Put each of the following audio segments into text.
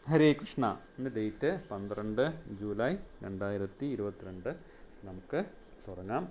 ഹരേ കൃഷ്ണ എൻ്റെ ഡേറ്റ് പന്ത്രണ്ട് ജൂലൈ രണ്ടായിരത്തി ഇരുപത്തിരണ്ട് നമുക്ക് തുടങ്ങാം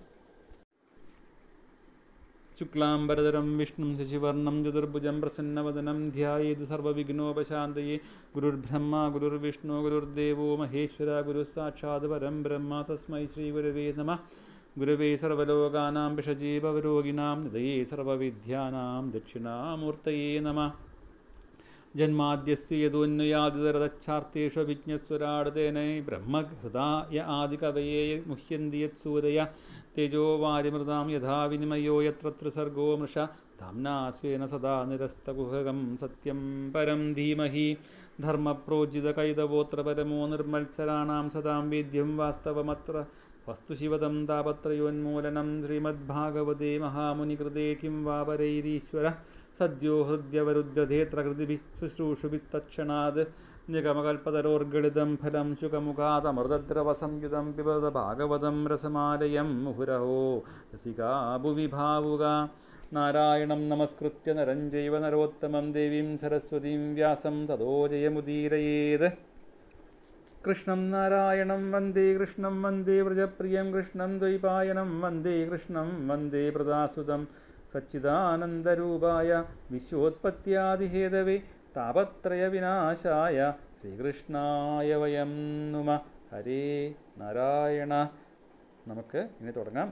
ശുക്ലാംബരധരം വിഷ്ണും ശശിവർണം ചതുർഭുജം പ്രസന്നവദനം ധ്യായേത് സർവവിഘ്നോപശാന്തയെ ഗുരുർബ്രഹ്മ ഗുരുർവിഷ്ണു ഗുരുർദേവോ മഹേശ്വര ഗുരു സാക്ഷാത് പരം ബ്രഹ്മ തസ്മൈ ശ്രീ ഗുരവേ നമ ഗുരവേ സർവലോകാനാം വിഷജീവരോഗിണാം നിതയേ സർവവിദ്യാനാം ദക്ഷിണാമൂർത്തയേ നമ ജന്മാദ്യസ്യ യദോന്വയാദിതരതച്ഛാർത്തേഷു വിജ്ഞസ്വരാടതേനൈ ബ്രഹ്മഹൃദായ ആദികവയേ മുഹ്യന്തി യത്സൂരയ തേജോ വാരിമൃതാം യഥാ വിനിമയോ യത്ര ത്രിസർഗോ മൃഷ ധാംനാ സ്വേന സദാ നിരസ്തകുഹകം സത്യം പരം ധീമഹി ധർമ്മപ്രോജിതകൈതവോത്ര പരമോ നിർമ്മത്സരാണാം സദാം വേദ്യം വാസ്തവമത്ര വസ്തുശിവതം താപത്രയോന്മൂലനം ശ്രീമദ്ഭാഗവതേ മഹാമുനികൃതേ കിം വാപരൈരീശ്വര സദ്യോ ഹൃദ്യവരുദ്ധ്യധേത്ര കൃതിഭിः ശുശ്രൂഷുഭിത്തക്ഷണാത് നിഗമകൽപ്പതരോർഗളിതം ഫലം ശുകമുഖാതമൃതദ്രവസംയുതം പിബത ഭാഗവതം രസമാലയം മുഹുരഹോ രസികാ ഭുവി ഭാവുക നാരായണം നമസ്കൃത്യ നരം ചൈവ നരോത്തമം ദേവീം സരസ്വതീം വ്യാസം തതോ ജയമുദീരയേത് കൃഷ്ണം നാരായണം വന്ദേ കൃഷ്ണം വന്ദേ വ്രജപ്രിയം കൃഷ്ണം ദ്വൈപായനം വന്ദേ കൃഷ്ണം വന്ദേ പ്രദാസുതം സച്ചിദാനന്ദരൂപായ വിശ്വോത്പത്യാദിഹേതവേ താപത്രയവിനാശായ ശ്രീകൃഷ്ണായ വയം നുമ ഹരേ നാരായണ നമുക്ക് ഇനി തുടങ്ങാം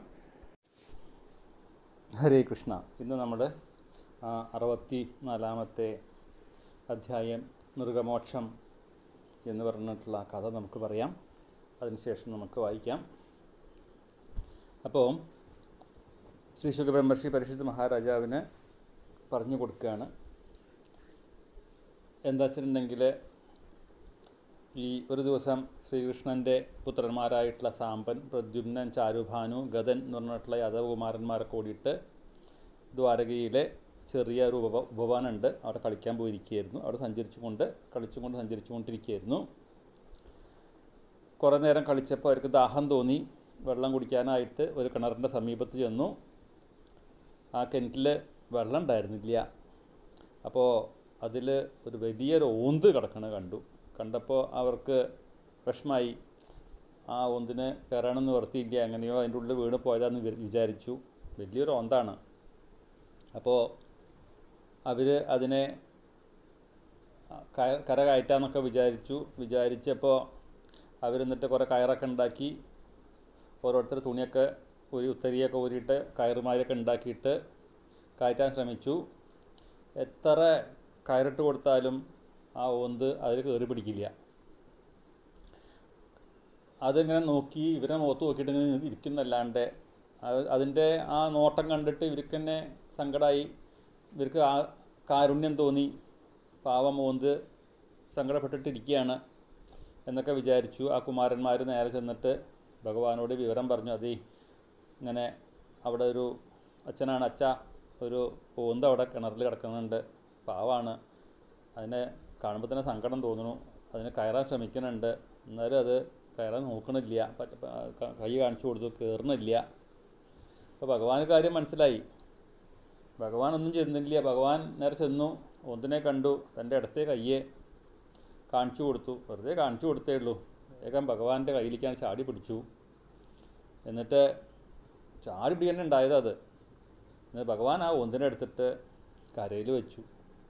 ഹരേ കൃഷ്ണ ഇന്ന് നമ്മൾ അറുപത്തി നാലാമത്തെ അധ്യായം മൃഗമോക്ഷം എന്ന് പറഞ്ഞിട്ടുള്ള കഥ നമുക്ക് പറയാം അതിനുശേഷം നമുക്ക് വായിക്കാം അപ്പോൾ ശ്രീ ശുഖബ്രഹ്മർഷി പരിഷിത് മഹാരാജാവിന് പറഞ്ഞു കൊടുക്കുകയാണ് എന്താ വെച്ചിട്ടുണ്ടെങ്കിൽ ഈ ഒരു ദിവസം ശ്രീകൃഷ്ണൻ്റെ പുത്രന്മാരായിട്ടുള്ള സാമ്പൻ പ്രദ്യുമ്നൻ ചാരുഭാനു ഗതൻ എന്ന് പറഞ്ഞിട്ടുള്ള യാദവകുമാരന്മാരൊക്കെ കൂടിയിട്ട് ദ്വാരകയിലെ ചെറിയ ഒരു ഉപ ഉപവനമുണ്ട് അവിടെ കളിക്കാൻ പോയിരിക്കുകയായിരുന്നു അവിടെ സഞ്ചരിച്ചുകൊണ്ട് കളിച്ചുകൊണ്ട് സഞ്ചരിച്ചുകൊണ്ടിരിക്കുകയായിരുന്നു കുറേ നേരം കളിച്ചപ്പോൾ അവർക്ക് ദാഹം തോന്നി വെള്ളം കുടിക്കാനായിട്ട് ഒരു കിണറിൻ്റെ സമീപത്ത് ചെന്നു ആ കിണറ്റിൽ വെള്ളം ഉണ്ടായിരുന്നില്ല അപ്പോൾ അതിൽ ഒരു വലിയൊരു ഓന്ത് കിടക്കണ കണ്ടു കണ്ടപ്പോൾ അവർക്ക് വിഷമായി ആ ഓന്തിന് കയറണമെന്ന് നിർത്തിയില്ല എങ്ങനെയോ അതിൻ്റെ ഉള്ളിൽ വീണ് പോയതാന്ന് വിചാരിച്ചു വലിയൊരു ഓന്താണ് അപ്പോൾ അവർ അതിനെ കര കയറ്റാന്നൊക്കെ വിചാരിച്ചു വിചാരിച്ചപ്പോൾ അവരെന്നിട്ട് കുറേ കയറൊക്കെ ഉണ്ടാക്കി ഓരോരുത്തർ തുണിയൊക്കെ ഒരു ഉത്തരിയൊക്കെ ഊരിയിട്ട് കയറുമാരൊക്കെ ഉണ്ടാക്കിയിട്ട് കയറ്റാൻ ശ്രമിച്ചു എത്ര കയറിട്ട് കൊടുത്താലും ആ ഓന്ത് അതിൽ കയറി പിടിക്കില്ല അതിങ്ങനെ നോക്കി ഇവരെ മുഖത്ത് നോക്കിയിട്ട് ഇങ്ങനെ ഇരിക്കുന്നല്ലാണ്ട് അതിൻ്റെ ആ നോട്ടം കണ്ടിട്ട് ഇവർക്ക് തന്നെ സങ്കടമായി ഇവർക്ക് ആ കാരുണ്യം തോന്നി പാവം ഓന്ത് സങ്കടപ്പെട്ടിട്ടിരിക്കുകയാണ് എന്നൊക്കെ വിചാരിച്ചു ആ കുമാരന്മാർ നേരെ ചെന്നിട്ട് ഭഗവാനോട് വിവരം പറഞ്ഞു അതേ ഇങ്ങനെ അവിടെ ഒരു അച്ഛനാണ് അച്ഛ ഒരു ഓന്ത് അവിടെ കിണറിൽ കിടക്കുന്നുണ്ട് പാവാണ് അതിനെ കാണുമ്പോൾ തന്നെ സങ്കടം തോന്നുന്നു അതിന് കയറാൻ ശ്രമിക്കുന്നുണ്ട് എന്നാലും അത് കയറാൻ നോക്കണില്ല പറ്റ കൈ കാണിച്ചു കൊടുത്തു കയറണില്ല അപ്പോൾ ഭഗവാന് കാര്യം മനസ്സിലായി ഭഗവാൻ ഒന്നും ചെന്നില്ല ഭഗവാൻ നേരെ ചെന്നു ഒന്നിനെ കണ്ടു തൻ്റെ ഇടത്തെ കയ്യെ കാണിച്ചു കൊടുത്തു വെറുതെ കാണിച്ചു കൊടുത്തേ ഉള്ളൂ വേഗം ഭഗവാന്റെ കയ്യിലേക്കാണ് ചാടി പിടിച്ചു എന്നിട്ട് ചാടി പിടിക്കാൻ ഉണ്ടായത് അത് എന്നിട്ട് ഭഗവാൻ ആ ഒന്നിനെ എടുത്തിട്ട് കരയിൽ വെച്ചു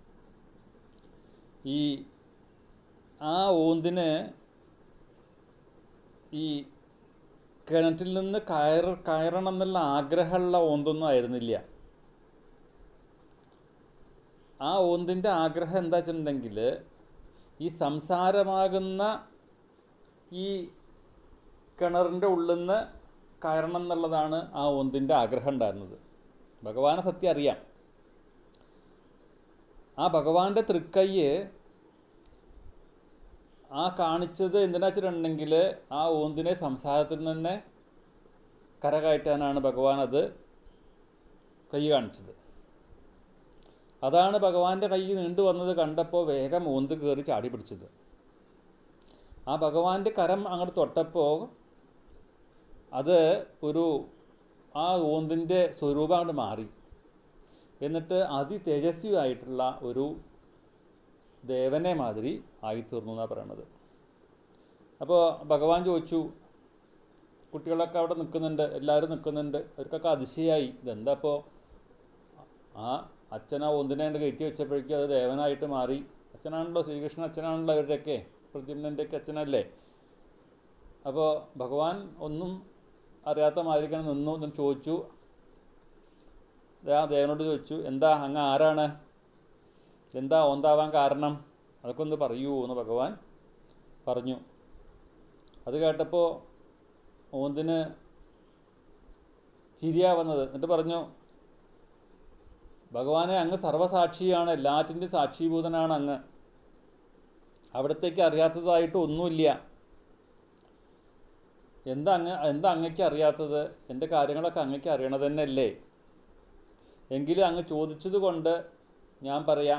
ഈ ആ ഓന്തിന് ഈ കിണറ്റിൽ നിന്ന് കയർ കയറണം എന്നുള്ള ആഗ്രഹമുള്ള ഓന്തൊന്നും ആയിരുന്നില്ല ആ ഓന്തിൻ്റെ ആഗ്രഹം എന്താ വെച്ചിട്ടുണ്ടെങ്കിൽ ഈ സംസാരമാകുന്ന ഈ കിണറിൻ്റെ ഉള്ളിൽ നിന്ന് കയറണം എന്നുള്ളതാണ് ആ ഒന്നിൻ്റെ ആഗ്രഹം ഉണ്ടായിരുന്നത് ഭഗവാനെ സത്യം അറിയാം ആ ഭഗവാന്റെ തൃക്കയ്യ് ആ കാണിച്ചത് എന്തിനാ വെച്ചിട്ടുണ്ടെങ്കിൽ ആ ഓന്തിനെ സംസാരത്തിൽ നിന്ന് കരകയറ്റാനാണ് ഭഗവാൻ അത് കൈ കാണിച്ചത് അതാണ് ഭഗവാന്റെ കൈ നീണ്ടു വന്നത് കണ്ടപ്പോൾ വേഗം ഓന്ത് കയറി ചാടി പിടിച്ചത് ആ ഭഗവാന്റെ കരം അങ്ങോട്ട് തൊട്ടപ്പോൾ അത് ഒരു ആ ഓന്തിൻ്റെ സ്വരൂപം അങ്ങോട്ട് മാറി എന്നിട്ട് അതിതേജസ്വിയായിട്ടുള്ള ഒരു ദേവനെ മാതിരി ആയിത്തീർന്നു എന്നാണ് പറയണത് അപ്പോൾ ഭഗവാൻ ചോദിച്ചു കുട്ടികളൊക്കെ അവിടെ നിൽക്കുന്നുണ്ട് എല്ലാവരും നിൽക്കുന്നുണ്ട് അവർക്കൊക്കെ അതിശയായി ഇതെന്താ ഇപ്പോൾ ആ അച്ഛൻ ആ ഒന്നിനെ കണ്ട് കയറ്റി വെച്ചപ്പോഴേക്കും അത് ദേവനായിട്ട് മാറി അച്ഛനാണല്ലോ ശ്രീകൃഷ്ണൻ അച്ഛനാണല്ലോ അവരുടെയൊക്കെ പ്രദ്യുമ്നൻ്റെയൊക്കെ അച്ഛനല്ലേ അപ്പോൾ ഭഗവാൻ ഒന്നും അറിയാത്ത മാതിരിക്കാൻ നിന്നു എന്ന് ചോദിച്ചു ആ ദേവനോട് ചോദിച്ചു എന്താ അങ്ങ് ആരാണ് എന്താ ഓന്താവാൻ കാരണം അതൊക്കെ ഒന്ന് പറയൂ എന്ന് ഭഗവാൻ പറഞ്ഞു അത് കേട്ടപ്പോൾ ഓന്തിന് ചിരിയാ വന്നത് എന്നിട്ട് പറഞ്ഞു ഭഗവാനെ അങ്ങ് സർവസാക്ഷിയാണ് എല്ലാറ്റിൻ്റെയും സാക്ഷീഭൂതനാണ് അങ്ങ് അവിടത്തേക്ക് അറിയാത്തതായിട്ട് ഒന്നുമില്ല എന്താ അങ്ങ് എന്താ അങ്ങയ്ക്ക് അറിയാത്തത് എൻ്റെ കാര്യങ്ങളൊക്കെ അങ്ങയ്ക്ക് അറിയണത് തന്നെയല്ലേ എങ്കിലും അങ്ങ് ചോദിച്ചത് കൊണ്ട് ഞാൻ പറയാം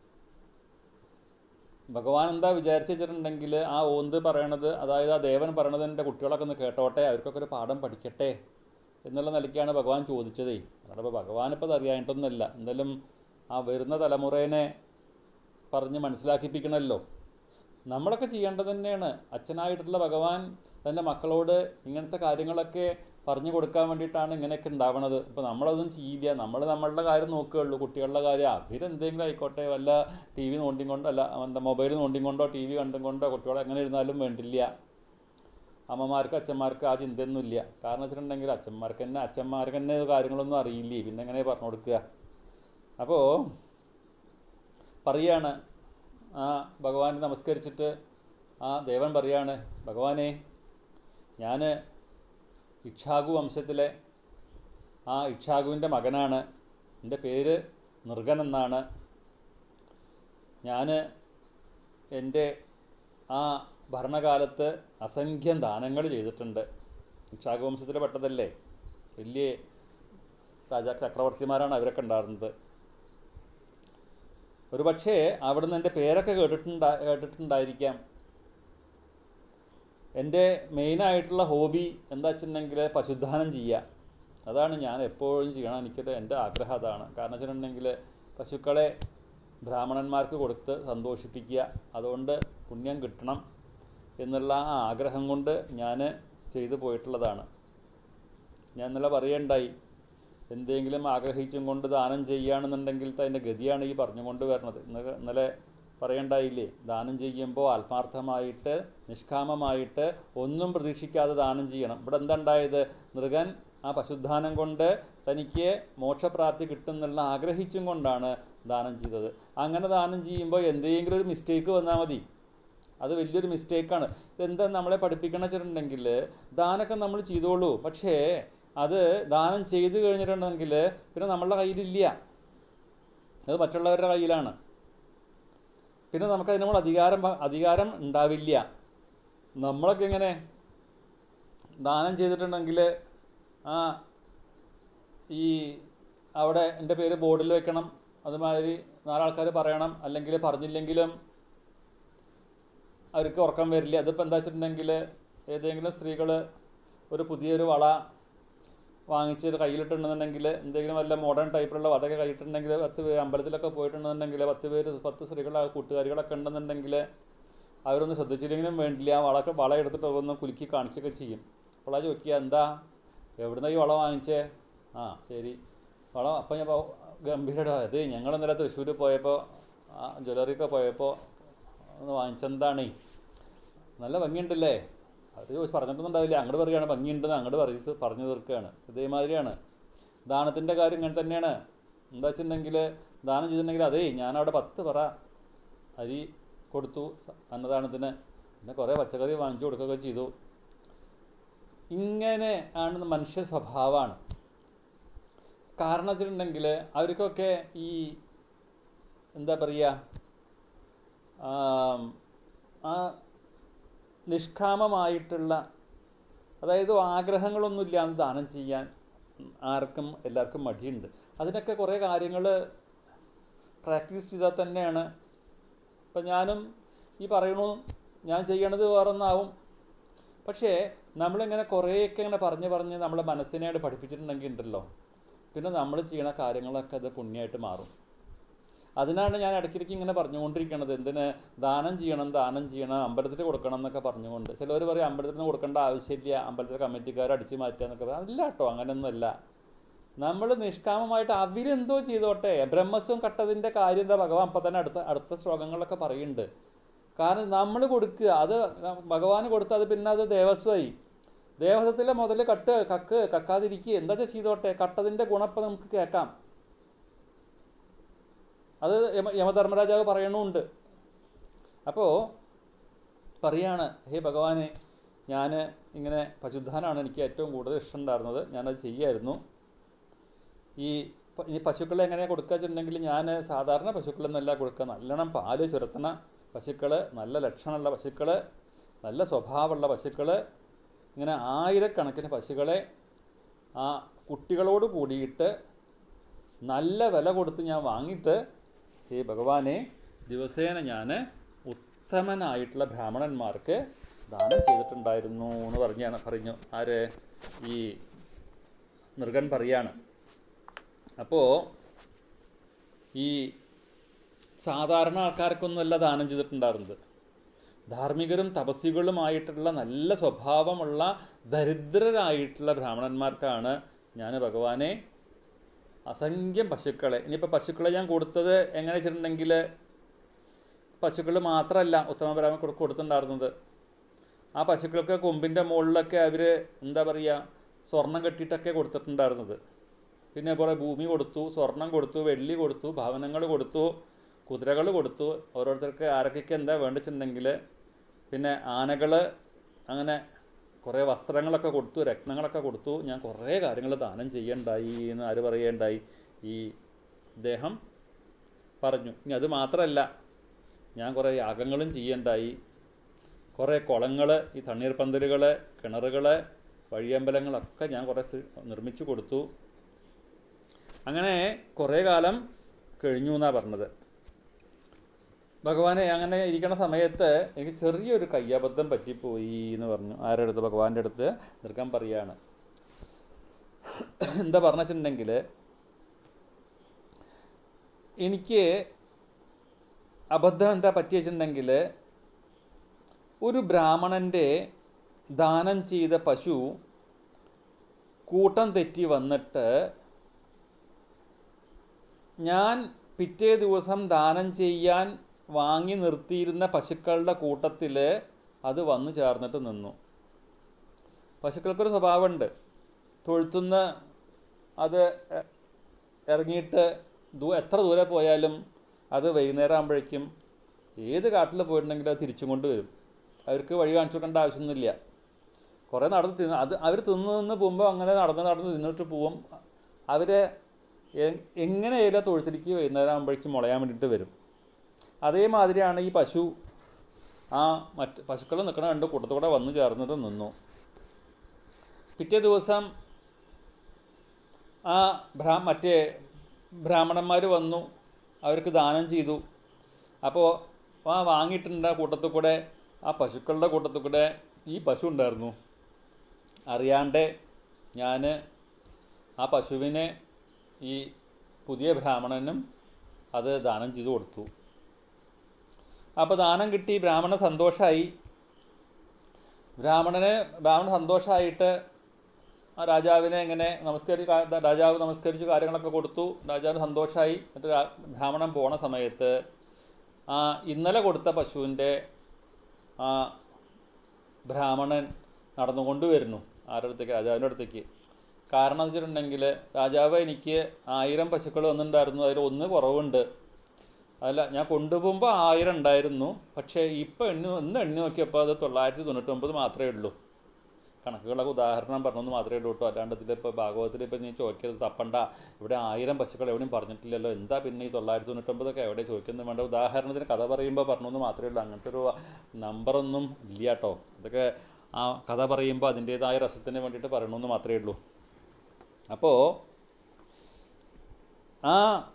ഭഗവാൻ എന്താ വിചാരിച്ചു വെച്ചിട്ടുണ്ടെങ്കിൽ ആ ഓന്ത് പറയണത് അതായത് ആ ദേവൻ പറയണത് എൻ്റെ കുട്ടികളൊക്കെ ഒന്ന് കേട്ടോട്ടെ അവർക്കൊക്കെ ഒരു പാഠം പഠിക്കട്ടെ എന്നുള്ള നിലയ്ക്കാണ് ഭഗവാൻ ചോദിച്ചതേ അതപ്പോൾ ഭഗവാൻ ഇപ്പോൾ അത് അറിയാനായിട്ടൊന്നുമല്ല എന്തായാലും ആ വരുന്ന തലമുറേനെ പറഞ്ഞ് മനസ്സിലാക്കിപ്പിക്കണമല്ലോ നമ്മളൊക്കെ ചെയ്യേണ്ടത് തന്നെയാണ് അച്ഛനായിട്ടുള്ള ഭഗവാൻ തൻ്റെ മക്കളോട് ഇങ്ങനത്തെ കാര്യങ്ങളൊക്കെ പറഞ്ഞു കൊടുക്കാൻ വേണ്ടിയിട്ടാണ് ഇങ്ങനെയൊക്കെ ഉണ്ടാവണത് ഇപ്പോൾ നമ്മളതൊന്നും ചെയ്യില്ല നമ്മൾ നമ്മളുടെ കാര്യം നോക്കുകയുള്ളൂ കുട്ടികളുടെ കാര്യം അവരെന്തെങ്കിലും ആയിക്കോട്ടെ വല്ല ടി വി നോണ്ടിയും കൊണ്ടോ അല്ല എന്താ മൊബൈൽ നോണ്ടിയും കൊണ്ടോ ടി വി കണ്ടും കൊണ്ടോ കുട്ടികളെ എങ്ങനെ ഇരുന്നാലും വേണ്ടില്ല അമ്മമാർക്കും അച്ഛന്മാർക്കും ആ ചിന്തയൊന്നുമില്ല കാരണം വെച്ചിട്ടുണ്ടെങ്കിൽ അച്ഛന്മാർക്ക് തന്നെ അച്ഛന്മാർക്ക് തന്നെ കാര്യങ്ങളൊന്നും അറിയില്ലേ പിന്നെ എങ്ങനെ പറഞ്ഞു കൊടുക്കുക അപ്പോൾ പറയാണ് ആ ഭഗവാനെ നമസ്കരിച്ചിട്ട് ആ ദേവൻ പറയാണ് ഭഗവാനെ ഞാൻ ഇക്ഷാഗു വംശത്തിലെ ആ ഇക്ഷാഗുവിൻ്റെ മകനാണ് എൻ്റെ പേര് നിർഗൻ എന്നാണ് ഞാൻ എൻ്റെ ആ ഭരണകാലത്ത് അസംഖ്യം ദാനങ്ങൾ ചെയ്തിട്ടുണ്ട് ഇക്ഷാഗു വംശത്തിൽ പെട്ടതല്ലേ വലിയ രാജാ ചക്രവർത്തിമാരാണ് അവരൊക്കെ ഉണ്ടായിരുന്നത് ഒരു പക്ഷേ അവിടുന്ന് എൻ്റെ പേരൊക്കെ കേട്ടിട്ടുണ്ടാ കേട്ടിട്ടുണ്ടായിരിക്കാം എൻ്റെ മെയിനായിട്ടുള്ള ഹോബി എന്താ വെച്ചിട്ടുണ്ടെങ്കിൽ പശുദാനം ചെയ്യുക അതാണ് ഞാൻ എപ്പോഴും ചെയ്യണം എനിക്കത് എൻ്റെ ആഗ്രഹം അതാണ് കാരണം വെച്ചിട്ടുണ്ടെങ്കിൽ പശുക്കളെ ബ്രാഹ്മണന്മാർക്ക് കൊടുത്ത് സന്തോഷിപ്പിക്കുക അതുകൊണ്ട് പുണ്യം കിട്ടണം എന്നുള്ള ആ ആഗ്രഹം കൊണ്ട് ഞാൻ ചെയ്തു പോയിട്ടുള്ളതാണ് ഞാൻ ഇന്നലെ പറയണ്ടായി എന്തെങ്കിലും ആഗ്രഹിച്ചും കൊണ്ട് ദാനം ചെയ്യുകയാണെന്നുണ്ടെങ്കിൽ അതിൻ്റെ ഗതിയാണ് ഈ പറഞ്ഞുകൊണ്ട് വരണത് ഇന്നലെ ഇന്നലെ പറയണ്ടായില്ലേ ദാനം ചെയ്യുമ്പോൾ ആത്മാർത്ഥമായിട്ട് നിഷ്കാമമായിട്ട് ഒന്നും പ്രതീക്ഷിക്കാതെ ദാനം ചെയ്യണം ഇവിടെ എന്താ ഉണ്ടായത് മൃഗൻ ആ പശുദാനം കൊണ്ട് തനിക്ക് മോക്ഷപ്രാപ്തി കിട്ടുന്നുള്ള ആഗ്രഹിച്ചും കൊണ്ടാണ് ദാനം ചെയ്തത് അങ്ങനെ ദാനം ചെയ്യുമ്പോൾ എന്തെങ്കിലും ഒരു മിസ്റ്റേക്ക് വന്നാൽ മതി അത് വലിയൊരു മിസ്റ്റേക്കാണ് എന്താ നമ്മളെ പഠിപ്പിക്കണം വെച്ചിട്ടുണ്ടെങ്കിൽ ദാനമൊക്കെ നമ്മൾ ചെയ്തോളൂ പക്ഷേ അത് ദാനം ചെയ്തു കഴിഞ്ഞിട്ടുണ്ടെങ്കിൽ പിന്നെ നമ്മളുടെ കയ്യിലില്ല അത് മറ്റുള്ളവരുടെ കയ്യിലാണ് പിന്നെ നമുക്ക് അതിനോട് അധികാരം അധികാരം ഉണ്ടാവില്ല നമ്മളൊക്കെ എങ്ങനെ ദാനം ചെയ്തിട്ടുണ്ടെങ്കിൽ ആ ഈ അവിടെ എൻ്റെ പേര് ബോർഡിൽ വെക്കണം അതുമാതിരി നാലാൾക്കാർ പറയണം അല്ലെങ്കിൽ പറഞ്ഞില്ലെങ്കിലും അവർക്ക് ഉറക്കം വരില്ല അതിപ്പോൾ എന്താ വെച്ചിട്ടുണ്ടെങ്കിൽ ഏതെങ്കിലും സ്ത്രീകൾ ഒരു പുതിയൊരു വള വാങ്ങിച്ച് കയ്യിലിട്ടുണ്ടെന്നുണ്ടെങ്കിൽ എന്തെങ്കിലും വല്ല മോഡേൺ ടൈപ്പിലുള്ള വടക കയ്യിട്ടുണ്ടെങ്കിൽ പത്ത് പേര് അമ്പലത്തിലൊക്കെ പോയിട്ടുണ്ടെന്നുണ്ടെങ്കിൽ പത്ത് പേര് പത്ത് സ്ത്രീകൾ കൂട്ടുകാരികളൊക്കെ ഉണ്ടെന്നുണ്ടെങ്കിൽ അവരൊന്നും ശ്രദ്ധിച്ചില്ലെങ്കിലും വേണ്ടില്ല ആ വളക്കെ വള എടുത്തിട്ട് ഒന്ന് കുലുക്കി കാണിക്കുകയൊക്കെ ചെയ്യും അപ്പോൾ ആ ചോദിക്കുക എന്താ എവിടുന്ന ഈ വള വാങ്ങിച്ചേ ആ ശരി വള അപ്പം ഞാൻ ഗംഭീരമായിട്ട് അത് ഞങ്ങൾ ഇന്നലെ തൃശ്ശൂർ പോയപ്പോൾ ആ ജ്വല്ലറിയൊക്കെ പോയപ്പോൾ ഒന്ന് വാങ്ങിച്ചെന്താണേ നല്ല ഭംഗിയുണ്ടല്ലേ അത് ചോദിച്ച് പറഞ്ഞിട്ടൊന്നുണ്ടാവില്ല അങ്ങോട്ട് പറയുകയാണ് ഭംഗിയുണ്ടെന്ന് അങ്ങോട്ട് പറയും പറഞ്ഞു തീർക്കുകയാണ് ഇതേമാതിരിയാണ് ദാനത്തിൻ്റെ കാര്യം ഇങ്ങനെ തന്നെയാണ് എന്താ വെച്ചിട്ടുണ്ടെങ്കിൽ ദാനം ചെയ്തിട്ടുണ്ടെങ്കിൽ അതേ ഞാനവിടെ പത്ത് പറ അരി കൊടുത്തു അന്നദാനത്തിന് പിന്നെ കുറേ പച്ചക്കറി വാങ്ങിച്ചു കൊടുക്കുകയൊക്കെ ചെയ്തു ഇങ്ങനെ ആണ് മനുഷ്യ സ്വഭാവമാണ് കാരണം വെച്ചിട്ടുണ്ടെങ്കിൽ അവർക്കൊക്കെ ഈ എന്താ പറയുക ആ നിഷ്കാമമായിട്ടുള്ള അതായത് ആഗ്രഹങ്ങളൊന്നുമില്ലാതെ ദാനം ചെയ്യാൻ ആർക്കും എല്ലാവർക്കും മടിയുണ്ട് അതിനൊക്കെ കുറേ കാര്യങ്ങൾ പ്രാക്ടീസ് ചെയ്താൽ തന്നെയാണ് ഇപ്പം ഞാനും ഈ പറയണു ഞാൻ ചെയ്യണത് വേറൊന്നാവും പക്ഷേ നമ്മളിങ്ങനെ കുറേയൊക്കെ ഇങ്ങനെ പറഞ്ഞ് പറഞ്ഞ് നമ്മളെ മനസ്സിനെയാണ് പഠിപ്പിച്ചിട്ടുണ്ടെങ്കിൽ ഉണ്ടല്ലോ പിന്നെ നമ്മൾ ചെയ്യണ കാര്യങ്ങളൊക്കെ അത് പുണ്യമായിട്ട് മാറും അതിനാണ് ഞാൻ ഇടയ്ക്കിടയ്ക്ക് ഇങ്ങനെ പറഞ്ഞുകൊണ്ടിരിക്കുന്നത് എന്തിന് ദാനം ചെയ്യണം ദാനം ചെയ്യണം അമ്പലത്തിൽ കൊടുക്കണം എന്നൊക്കെ പറഞ്ഞുകൊണ്ട് ചിലവർ പറയും അമ്പലത്തിന് കൊടുക്കേണ്ട ആവശ്യമില്ല അമ്പലത്തിലെ കമ്മിറ്റിക്കാർ അടിച്ചു മാറ്റുക എന്നൊക്കെ പറയും അല്ല കേട്ടോ അങ്ങനെയൊന്നുമല്ല നമ്മൾ നിഷ്കാമമായിട്ട് അവരെന്തോ ചെയ്തോട്ടെ ബ്രഹ്മസ്വം കട്ടതിൻ്റെ കാര്യം എന്താ ഭഗവാൻ അപ്പം തന്നെ അടുത്ത അടുത്ത ശ്ലോകങ്ങളിലൊക്കെ പറയുന്നുണ്ട് കാരണം നമ്മൾ കൊടുക്കുക അത് ഭഗവാന് കൊടുത്ത് അത് പിന്നെ അത് ദേവസ്വമായി ദേവസ്വത്തിലെ മുതൽ കട്ട് കക്ക് കക്കാതിരിക്കുക എന്താ വെച്ചാൽ ചെയ്തോട്ടെ കട്ടതിൻ്റെ ഗുണപ്പം നമുക്ക് കേൾക്കാം അത് യമ യമധർമ്മരാജാവ് പറയണമുണ്ട് അപ്പോൾ പറയാണ് ഹേ ഭഗവാനെ ഞാൻ ഇങ്ങനെ പശുധാനാണ് എനിക്ക് ഏറ്റവും കൂടുതൽ ഇഷ്ടം ഉണ്ടായിരുന്നത് ഞാനത് ചെയ്യായിരുന്നു ഈ പ- ഈ പശുക്കളെ എങ്ങനെയാണ് കൊടുക്കുക വെച്ചിട്ടുണ്ടെങ്കിൽ ഞാൻ സാധാരണ പശുക്കളെന്നല്ല കൊടുക്കുക നല്ലോണം പാല് ചുരത്തണ പശുക്കൾ നല്ല ലക്ഷണമുള്ള പശുക്കൾ നല്ല സ്വഭാവമുള്ള പശുക്കൾ ഇങ്ങനെ ആയിരക്കണക്കിന് പശുക്കളെ ആ കുട്ടികളോട് കൂടിയിട്ട് നല്ല വില കൊടുത്ത് ഞാൻ വാങ്ങിയിട്ട് ഈ ഭഗവാനെ ദിവസേന ഞാൻ ഉത്തമനായിട്ടുള്ള ബ്രാഹ്മണന്മാർക്ക് ദാനം ചെയ്തിട്ടുണ്ടായിരുന്നു എന്ന് പറഞ്ഞാണ് പറഞ്ഞു ആര് ഈ മൃഗൻ പറയാണ് അപ്പോൾ ഈ സാധാരണ ആൾക്കാർക്കൊന്നുമല്ല ദാനം ചെയ്തിട്ടുണ്ടായിരുന്നത് ധാർമ്മികരും തപസ്വികളുമായിട്ടുള്ള നല്ല സ്വഭാവമുള്ള ദരിദ്രരായിട്ടുള്ള ബ്രാഹ്മണന്മാർക്കാണ് ഞാൻ ഭഗവാനെ അസംഖ്യം പശുക്കളെ ഇനിയിപ്പോൾ പശുക്കളെ ഞാൻ കൊടുത്തത് എങ്ങനെ വെച്ചിട്ടുണ്ടെങ്കിൽ പശുക്കൾ മാത്രമല്ല ഉത്തമ ബ്രാഹ്മണ കൊടു- കൊടുത്തിട്ടുണ്ടായിരുന്നത് ആ പശുക്കൾക്ക് കൊമ്പിൻ്റെ മുകളിലൊക്കെ അവർ എന്താ പറയുക സ്വർണം കെട്ടിയിട്ടൊക്കെ കൊടുത്തിട്ടുണ്ടായിരുന്നത് പിന്നെ കുറേ ഭൂമി കൊടുത്തു സ്വർണം കൊടുത്തു വെള്ളി കൊടുത്തു ഭവനങ്ങൾ കൊടുത്തു കുതിരകൾ കൊടുത്തു ഓരോരുത്തർക്ക് ആരൊക്കെ എന്താ വേണ്ടിച്ചിട്ടുണ്ടെങ്കിൽ പിന്നെ ആനകൾ അങ്ങനെ കുറേ വസ്ത്രങ്ങളൊക്കെ കൊടുത്തു രത്നങ്ങളൊക്കെ കൊടുത്തു ഞാൻ കുറേ കാര്യങ്ങൾ ദാനം ചെയ്യണ്ടായി എന്ന് ആര് പറയേണ്ടായി ഈ ഇദ്ദേഹം പറഞ്ഞു ഇനി അത് മാത്രമല്ല ഞാൻ കുറേ യാഗങ്ങളും ചെയ്യണ്ടായി കുറേ കുളങ്ങൾ ഈ തണ്ണീർപ്പന്തലുകൾ കിണറുകൾ വഴിയമ്പലങ്ങളൊക്കെ ഞാൻ കുറേ സൃ- നിർമ്മിച്ചു കൊടുത്തു അങ്ങനെ കുറേ കാലം കഴിഞ്ഞു എന്നാണ് പറഞ്ഞത് ഭഗവാനെ അങ്ങനെ ഇരിക്കുന്ന സമയത്ത് എനിക്ക് ചെറിയൊരു കയ്യബദ്ധം പറ്റിപ്പോയി എന്ന് പറഞ്ഞു ആരുടെ അടുത്ത് ഭഗവാന്റെ അടുത്ത് നിർക്കാൻ പറയാണ് എന്താ പറഞ്ഞിട്ടുണ്ടെങ്കിൽ എനിക്ക് അബദ്ധം എന്താ പറ്റി വെച്ചിട്ടുണ്ടെങ്കിൽ ഒരു ബ്രാഹ്മണൻ്റെ ദാനം ചെയ്ത പശു കൂട്ടം തെറ്റി വന്നിട്ട് ഞാൻ പിറ്റേ ദിവസം ദാനം ചെയ്യാൻ വാങ്ങി നിർത്തിയിരുന്ന പശുക്കളുടെ കൂട്ടത്തിൽ അത് വന്നു ചേർന്നിട്ട് നിന്നു പശുക്കൾക്കൊരു സ്വഭാവമുണ്ട് തൊഴുത്തുനിന്ന് അത് എ- ഇറങ്ങിയിട്ട് ദൂ എത്ര ദൂരെ പോയാലും അത് വൈകുന്നേരം ആകുമ്പോഴേക്കും ഏത് കാട്ടിൽ പോയിട്ടുണ്ടെങ്കിലും അത് തിരിച്ചും കൊണ്ട് വരും അവർക്ക് വഴി കാണിച്ചു കൊടുക്കേണ്ട ആവശ്യമൊന്നുമില്ല കുറേ നടന്ന് തിന്ന് അത് അവർ തിന്ന് നിന്ന് പോകുമ്പോൾ അങ്ങനെ നടന്ന് നടന്ന് തിന്നിട്ട് പോവും അവർ എങ്ങനെയായാലും ആ തൊഴുത്തിലേക്ക് വൈകുന്നേരം ആകുമ്പോഴേക്കും മുളയാൻ വേണ്ടിയിട്ട് വരും അതേമാതിരിയാണ് ഈ പശു ആ മറ്റ് പശുക്കൾ നിൽക്കണ കണ്ട് കൂട്ടത്തോടെ വന്നു ചേർന്നിട്ട് നിന്നു പിറ്റേ ദിവസം ആ ബ്രാ മറ്റേ ബ്രാഹ്മണന്മാർ വന്നു അവർക്ക് ദാനം ചെയ്തു അപ്പോൾ ആ വാങ്ങിയിട്ടുണ്ട് ആ കൂട്ടത്തിൽ കൂടെ ആ പശുക്കളുടെ കൂട്ടത്തിൽ കൂടെ ഈ പശു ഉണ്ടായിരുന്നു അറിയാണ്ട് ഞാൻ ആ പശുവിനെ ഈ പുതിയ ബ്രാഹ്മണനും അത് ദാനം ചെയ്തു കൊടുത്തു അപ്പോൾ ദാനം കിട്ടി ബ്രാഹ്മണ സന്തോഷമായി ബ്രാഹ്മണന് ബ്രാഹ്മണ സന്തോഷമായിട്ട് ആ രാജാവിനെ ഇങ്ങനെ നമസ്കരി കാ- രാജാവ് നമസ്കരിച്ചു കാര്യങ്ങളൊക്കെ കൊടുത്തു രാജാവിന് സന്തോഷമായി എന്നിട്ട് രാ- ബ്രാഹ്മണൻ പോണ സമയത്ത് ആ ഇന്നലെ കൊടുത്ത പശുവിൻ്റെ ആ ബ്രാഹ്മണൻ നടന്നുകൊണ്ട് വരുന്നു ആരുടെ അടുത്തേക്ക് രാജാവിൻ്റെ അടുത്തേക്ക് കാരണം എന്ന് വെച്ചിട്ടുണ്ടെങ്കിൽ രാജാവ് എനിക്ക് ആയിരം പശുക്കൾ വന്നിട്ടുണ്ടായിരുന്നു അതിൽ ഒന്ന് കുറവുണ്ട് അല്ല ഞാൻ കൊണ്ടുപോകുമ്പോൾ ആയിരം ഉണ്ടായിരുന്നു പക്ഷേ ഇപ്പോൾ എണ്ണി ഒന്ന് എണ്ണി നോക്കിയപ്പോൾ അത് തൊള്ളായിരത്തി തൊണ്ണൂറ്റൊമ്പത് മാത്രമേ ഉള്ളൂ കണക്കുകളൊക്കെ ഉദാഹരണം പറഞ്ഞൊന്ന് മാത്രമേ ഉള്ളൂ കേട്ടോ അല്ലാണ്ട് ഇതിലിപ്പോൾ ഭാഗവതത്തിൽ ഇപ്പോൾ നീ ചോദിക്കരുത് തപ്പണ്ട ഇവിടെ ആയിരം പശുക്കൾ എവിടെയും പറഞ്ഞിട്ടില്ലല്ലോ എന്താ പിന്നെ ഈ തൊള്ളായിരത്തി തൊണ്ണൂറ്റൊമ്പതൊക്കെ എവിടെ ചോദിക്കുന്നത് വേണ്ട ഉദാഹരണത്തിന് കഥ പറയുമ്പോൾ പറഞ്ഞൊന്ന് മാത്രമേ ഉള്ളൂ അങ്ങനത്തെ ഒരു നമ്പറൊന്നും ഇല്ല കേട്ടോ ഇതൊക്കെ ആ കഥ പറയുമ്പോൾ അതിൻ്റേതായ രസത്തിന് വേണ്ടിയിട്ട് പറയണമെന്ന് മാത്രമേ ഉള്ളൂ അപ്പോൾ ആ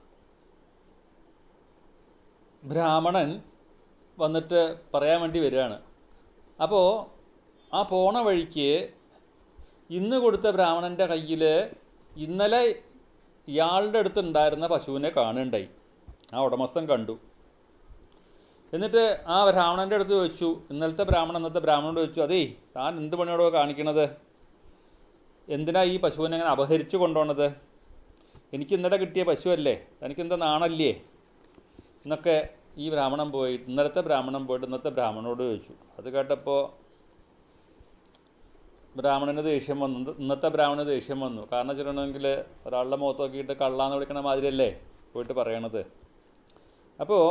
ബ്രാഹ്മണൻ വന്നിട്ട് പറയാൻ വേണ്ടി വരികയാണ് അപ്പോൾ ആ പോണ വഴിക്ക് ഇന്ന് കൊടുത്ത ബ്രാഹ്മണൻ്റെ കയ്യിൽ ഇന്നലെ ഇയാളുടെ അടുത്തുണ്ടായിരുന്ന പശുവിനെ കാണുണ്ടായി ആ ഉടമസ്ഥൻ കണ്ടു എന്നിട്ട് ആ ബ്രാഹ്മണൻ്റെ അടുത്ത് ചോദിച്ചു ഇന്നലത്തെ ബ്രാഹ്മണൻ ഇന്നത്തെ ബ്രാഹ്മണനോട് ചോദിച്ചു അതേ താൻ എന്ത് പണിയോടോ കാണിക്കണത് എന്തിനാ ഈ പശുവിനെ അങ്ങനെ അപഹരിച്ചു കൊണ്ടുപോണത് എനിക്ക് ഇന്നലെ കിട്ടിയ പശുവല്ലേ തനിക്കെന്താ നാണല്ലേ എന്നൊക്കെ ഈ ബ്രാഹ്മണൻ പോയി ഇന്നലത്തെ ബ്രാഹ്മണൻ പോയിട്ട് ഇന്നത്തെ ബ്രാഹ്മണനോട് ചോദിച്ചു അത് കേട്ടപ്പോൾ ബ്രാഹ്മണന് ദേഷ്യം വന്നു ഇന്ന- ഇന്നത്തെ ബ്രാഹ്മണന് ദേഷ്യം വന്നു കാരണം വെച്ചിട്ടുണ്ടെങ്കിൽ ഒരാളുടെ മുഖത്ത് നോക്കിയിട്ട് കള്ളാന്ന് വിളിക്കണ മാതിരിയല്ലേ പോയിട്ട് പറയണത് അപ്പോൾ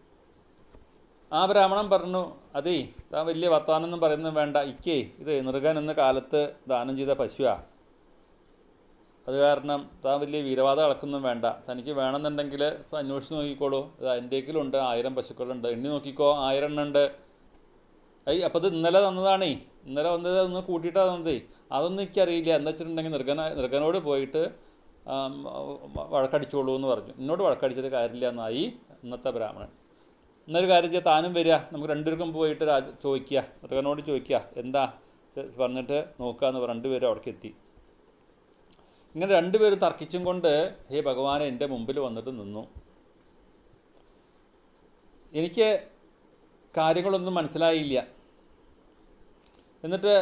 ആ ബ്രാഹ്മണൻ പറഞ്ഞു അതേ താൻ വലിയ വർത്താനൊന്നും പറയുന്നത് വേണ്ട ഇക്കേ ഇത് നൃഗൻ എന്ന കാലത്ത് ദാനം ചെയ്ത പശുവാ അത് കാരണം താൻ വലിയ വീരവാദ കളക്കൊന്നും വേണ്ട തനിക്ക് വേണമെന്നുണ്ടെങ്കിൽ ഇപ്പം അന്വേഷിച്ച് നോക്കിക്കോളൂ ഇത് എൻ്റെക്കിലുണ്ട് ആയിരം പശുക്കളുണ്ട് എണ്ണി നോക്കിക്കോ ആയിരം എണ്ണം ഉണ്ട് ഐ അപ്പോൾ ഇത് ഇന്നലെ തന്നതാണേ ഇന്നലെ വന്നത് ഒന്ന് കൂട്ടിയിട്ടാണ് തന്നതേ അതൊന്നും എനിക്കറിയില്ല എന്താ വെച്ചിട്ടുണ്ടെങ്കിൽ നൃഗന നൃഗനോട് പോയിട്ട് ആം, വഴക്കടിച്ചോളൂ എന്ന് പറഞ്ഞു എന്നോട് വഴക്കടിച്ചിട്ട് കാര്യമില്ല എന്നായി ഇന്നത്തെ ബ്രാഹ്മണൻ എന്നൊരു കാര്യം ചെയ്യാം താനും വരിക നമുക്ക് രണ്ടുപേർക്കും പോയിട്ട് രാജ ചോദിക്കുക മൃഗനോട് ചോദിക്കുക എന്താ ചെ- പറഞ്ഞിട്ട് നോക്കുക എന്ന് പറഞ്ഞ് രണ്ടുപേരും അവിടേക്ക് എത്തി ഇങ്ങനെ രണ്ടുപേരും തർക്കിച്ചും കൊണ്ട് ഹേ ഭഗവാനെ എൻ്റെ മുമ്പിൽ വന്നിട്ട് നിന്നു എനിക്ക് കാര്യങ്ങളൊന്നും മനസ്സിലായില്ല എന്നിട്ട്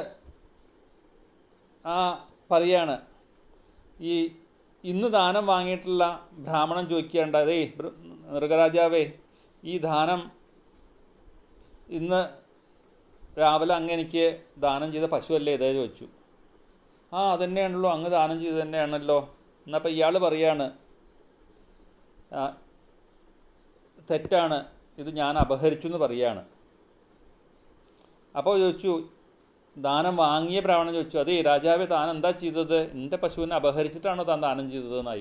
ആ പറയാണ് ഈ ഇന്ന് ദാനം വാങ്ങിയിട്ടുള്ള ബ്രാഹ്മണൻ ചോദിക്കേണ്ട അതേ മൃഗരാജാവേ ഈ ദാനം ഇന്ന് രാവിലെ അങ്ങ് എനിക്ക് ദാനം ചെയ്ത പശുവല്ലേ ഇതേ ചോദിച്ചു ആ അതന്നെയാണല്ലോ അങ്ങ് ദാനം ചെയ്ത് തന്നെയാണല്ലോ എന്നപ്പോൾ ഇയാൾ പറയാണ് ആ, തെറ്റാണ് ഇത് ഞാൻ അപഹരിച്ചു എന്ന് പറയാണ് അപ്പോൾ ചോദിച്ചു ദാനം വാങ്ങിയ ബ്രാഹ്മണൻ ചോദിച്ചു അതേ രാജാവെ താൻ എന്താ ചെയ്തത് എൻ്റെ പശുവിനെ അപഹരിച്ചിട്ടാണോ താൻ ദാനം ചെയ്തതെന്നായി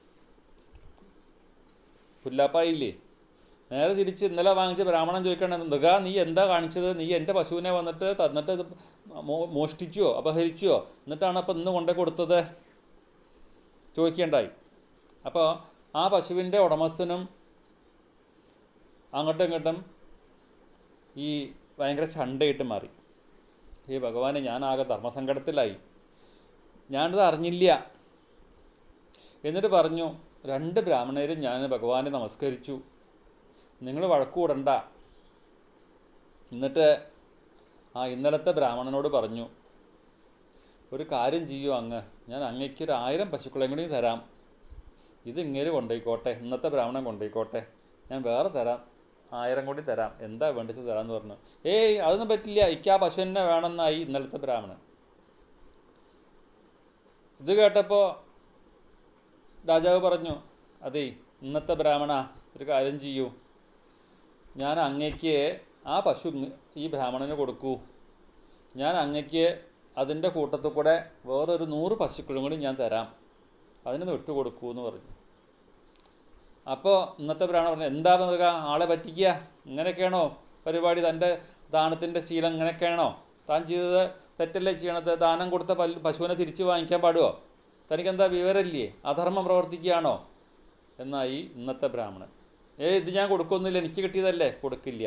പുല്ലാപ്പായില്ലേ നേരെ തിരിച്ച് ഇന്നലെ വാങ്ങിച്ച ബ്രാഹ്മണൻ ചോദിക്കണ മൃഗ നീ എന്താ കാണിച്ചത് നീ എൻ്റെ പശുവിനെ വന്നിട്ട് തന്നിട്ട് ഇത് മോ- മോഷ്ടിച്ചോ അപഹരിച്ചോ എന്നിട്ടാണ് അപ്പം ഇന്ന് കൊണ്ടേ കൊടുത്തത് ചോദിക്കേണ്ടായി അപ്പോൾ ആ പശുവിൻ്റെ ഉടമസ്ഥനും അങ്ങോട്ടും ഇങ്ങോട്ടും ഈ ഭയങ്കര ശണ്ടയിട്ട് മാറി ഈ ഭഗവാനെ ഞാനാകെ ധർമ്മസങ്കടത്തിലായി ഞാനിത് അറിഞ്ഞില്ല എന്നിട്ട് പറഞ്ഞു രണ്ട് ബ്രാഹ്മണരും ഞാൻ ഭഗവാനെ നമസ്കരിച്ചു നിങ്ങൾ വഴക്കൂടണ്ട എന്നിട്ട് ആ ഇന്നലത്തെ ബ്രാഹ്മണനോട് പറഞ്ഞു ഒരു കാര്യം ചെയ്യൂ അങ്ങ് ഞാൻ അങ്ങയ്ക്ക് ഒരു ആയിരം പശുക്കളെയും കൂടി തരാം ഇത് ഇങ്ങനെ കൊണ്ടുപോയിക്കോട്ടെ ഇന്നത്തെ ബ്രാഹ്മണൻ കൊണ്ടുപോയിക്കോട്ടെ ഞാൻ വേറെ തരാം ആയിരം കൂടി തരാം എന്താ വേണ്ടിച്ച് തരാമെന്ന് പറഞ്ഞു ഏയ് അതൊന്നും പറ്റില്ല എനിക്ക് ആ പശു തന്നെ വേണമെന്നായി ഇന്നലത്തെ ബ്രാഹ്മണൻ ഇത് കേട്ടപ്പോൾ രാജാവ് പറഞ്ഞു അതേ ഇന്നത്തെ ബ്രാഹ്മണ ഒരു കാര്യം ചെയ്യൂ ഞാൻ അങ്ങയ്ക്ക് ആ പശു ഇങ്ങ് ഈ ബ്രാഹ്മണന് കൊടുക്കൂ ഞാൻ അങ്ങയ്ക്ക് അതിൻ്റെ കൂട്ടത്തിൽ കൂടെ വേറൊരു നൂറ് പശുക്കളും കൂടി ഞാൻ തരാം അതിന് വിട്ടു കൊടുക്കൂ എന്ന് പറഞ്ഞു അപ്പോൾ ഇന്നത്തെ ബ്രാഹ്മണൻ പറഞ്ഞു എന്താ മൃഗ ആളെ പറ്റിക്കുക ഇങ്ങനെയൊക്കെയാണോ പരിപാടി തൻ്റെ ദാനത്തിൻ്റെ ശീലം ഇങ്ങനെയൊക്കെയാണോ താൻ ചെയ്തത് തെറ്റല്ലേ ചെയ്യണത് ദാനം കൊടുത്ത പൽ- പശുവിനെ തിരിച്ചു വാങ്ങിക്കാൻ പാടുമോ തനിക്കെന്താ വിവരമില്ലേ അധർമ്മം പ്രവർത്തിക്കുകയാണോ എന്നായി ഇന്നത്തെ ബ്രാഹ്മണൻ ഏ ഇത് ഞാൻ കൊടുക്കൊന്നുമില്ല എനിക്ക് കിട്ടിയതല്ലേ കൊടുക്കില്ല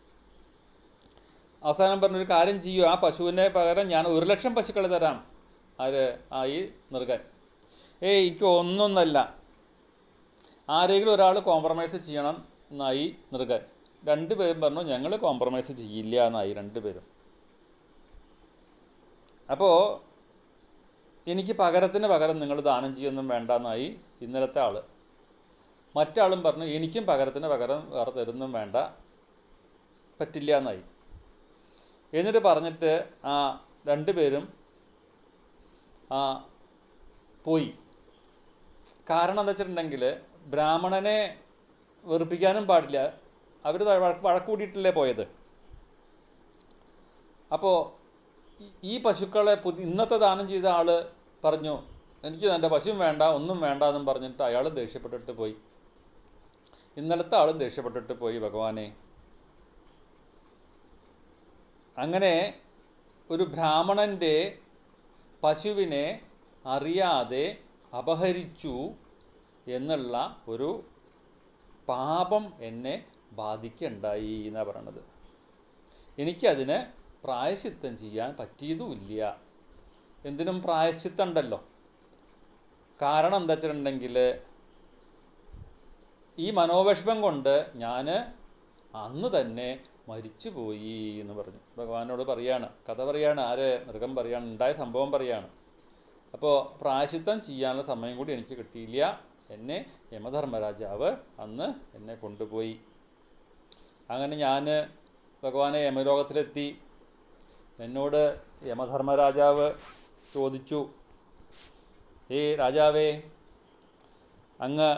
അവസാനം പറഞ്ഞൊരു കാര്യം ചെയ്യൂ ആ പശുവിനെ പകരം ഞാൻ ഒരു ലക്ഷം പശുക്കളെ തരാം ആര് ആ ഈ മൃഗൻ ഏയ് എനിക്ക് ഒന്നൊന്നല്ല ആരെങ്കിലും ഒരാൾ കോംപ്രമൈസ് ചെയ്യണം എന്നായി മൃഗൻ രണ്ടുപേരും പറഞ്ഞു ഞങ്ങൾ കോംപ്രമൈസ് ചെയ്യില്ല എന്നായി രണ്ടുപേരും അപ്പോൾ എനിക്ക് പകരത്തിന് പകരം നിങ്ങൾ ദാനം ചെയ്യൊന്നും വേണ്ട എന്നായി ഇന്നലത്തെ ആൾ മറ്റാളും പറഞ്ഞു എനിക്കും പകരത്തിന് പകരം വേറെ തരുന്നും വേണ്ട പറ്റില്ല എന്നായി എന്നിട്ട് പറഞ്ഞിട്ട് ആ രണ്ടുപേരും ആ പോയി കാരണം എന്താ വെച്ചിട്ടുണ്ടെങ്കിൽ ബ്രാഹ്മണനെ വെറുപ്പിക്കാനും പാടില്ല അവർ വഴക്കൂടിയിട്ടല്ലേ പോയത് അപ്പോൾ ഈ പശുക്കളെ പുതി ഇന്നത്തെ ദാനം ചെയ്ത ആൾ പറഞ്ഞു എനിക്ക് എൻ്റെ പശുവും വേണ്ട ഒന്നും വേണ്ട എന്നും പറഞ്ഞിട്ട് അയാൾ ദേഷ്യപ്പെട്ടിട്ട് പോയി ഇന്നലത്തെ ആളും ദേഷ്യപ്പെട്ടിട്ട് പോയി ഭഗവാനെ അങ്ങനെ ഒരു ബ്രാഹ്മണൻ്റെ പശുവിനെ അറിയാതെ അപഹരിച്ചു എന്നുള്ള ഒരു പാപം എന്നെ ബാധിക്കുണ്ടായി എന്നാണ് പറയണത് എനിക്കതിന് പ്രായശ്ചിത്തം ചെയ്യാൻ പറ്റിയതുമില്ല എന്തിനും പ്രായശ്ചിത്തം ഉണ്ടല്ലോ കാരണം എന്താ വെച്ചിട്ടുണ്ടെങ്കിൽ ഈ മനോവിഷമം കൊണ്ട് ഞാൻ അന്ന് തന്നെ മരിച്ചുപോയി എന്ന് പറഞ്ഞു ഭഗവാനോട് പറയാണ് കഥ പറയാണ് ആര് മൃഗം പറയാണ് ഉണ്ടായ സംഭവം പറയാണ് അപ്പോൾ പ്രായശിത്തം ചെയ്യാനുള്ള സമയം കൂടി എനിക്ക് കിട്ടിയില്ല എന്നെ യമധർമ്മരാജാവ് അന്ന് എന്നെ കൊണ്ടുപോയി അങ്ങനെ ഞാൻ ഭഗവാനെ യമലോകത്തിലെത്തി എന്നോട് യമധർമ്മരാജാവ് ചോദിച്ചു ഏ രാജാവേ അങ്ങ്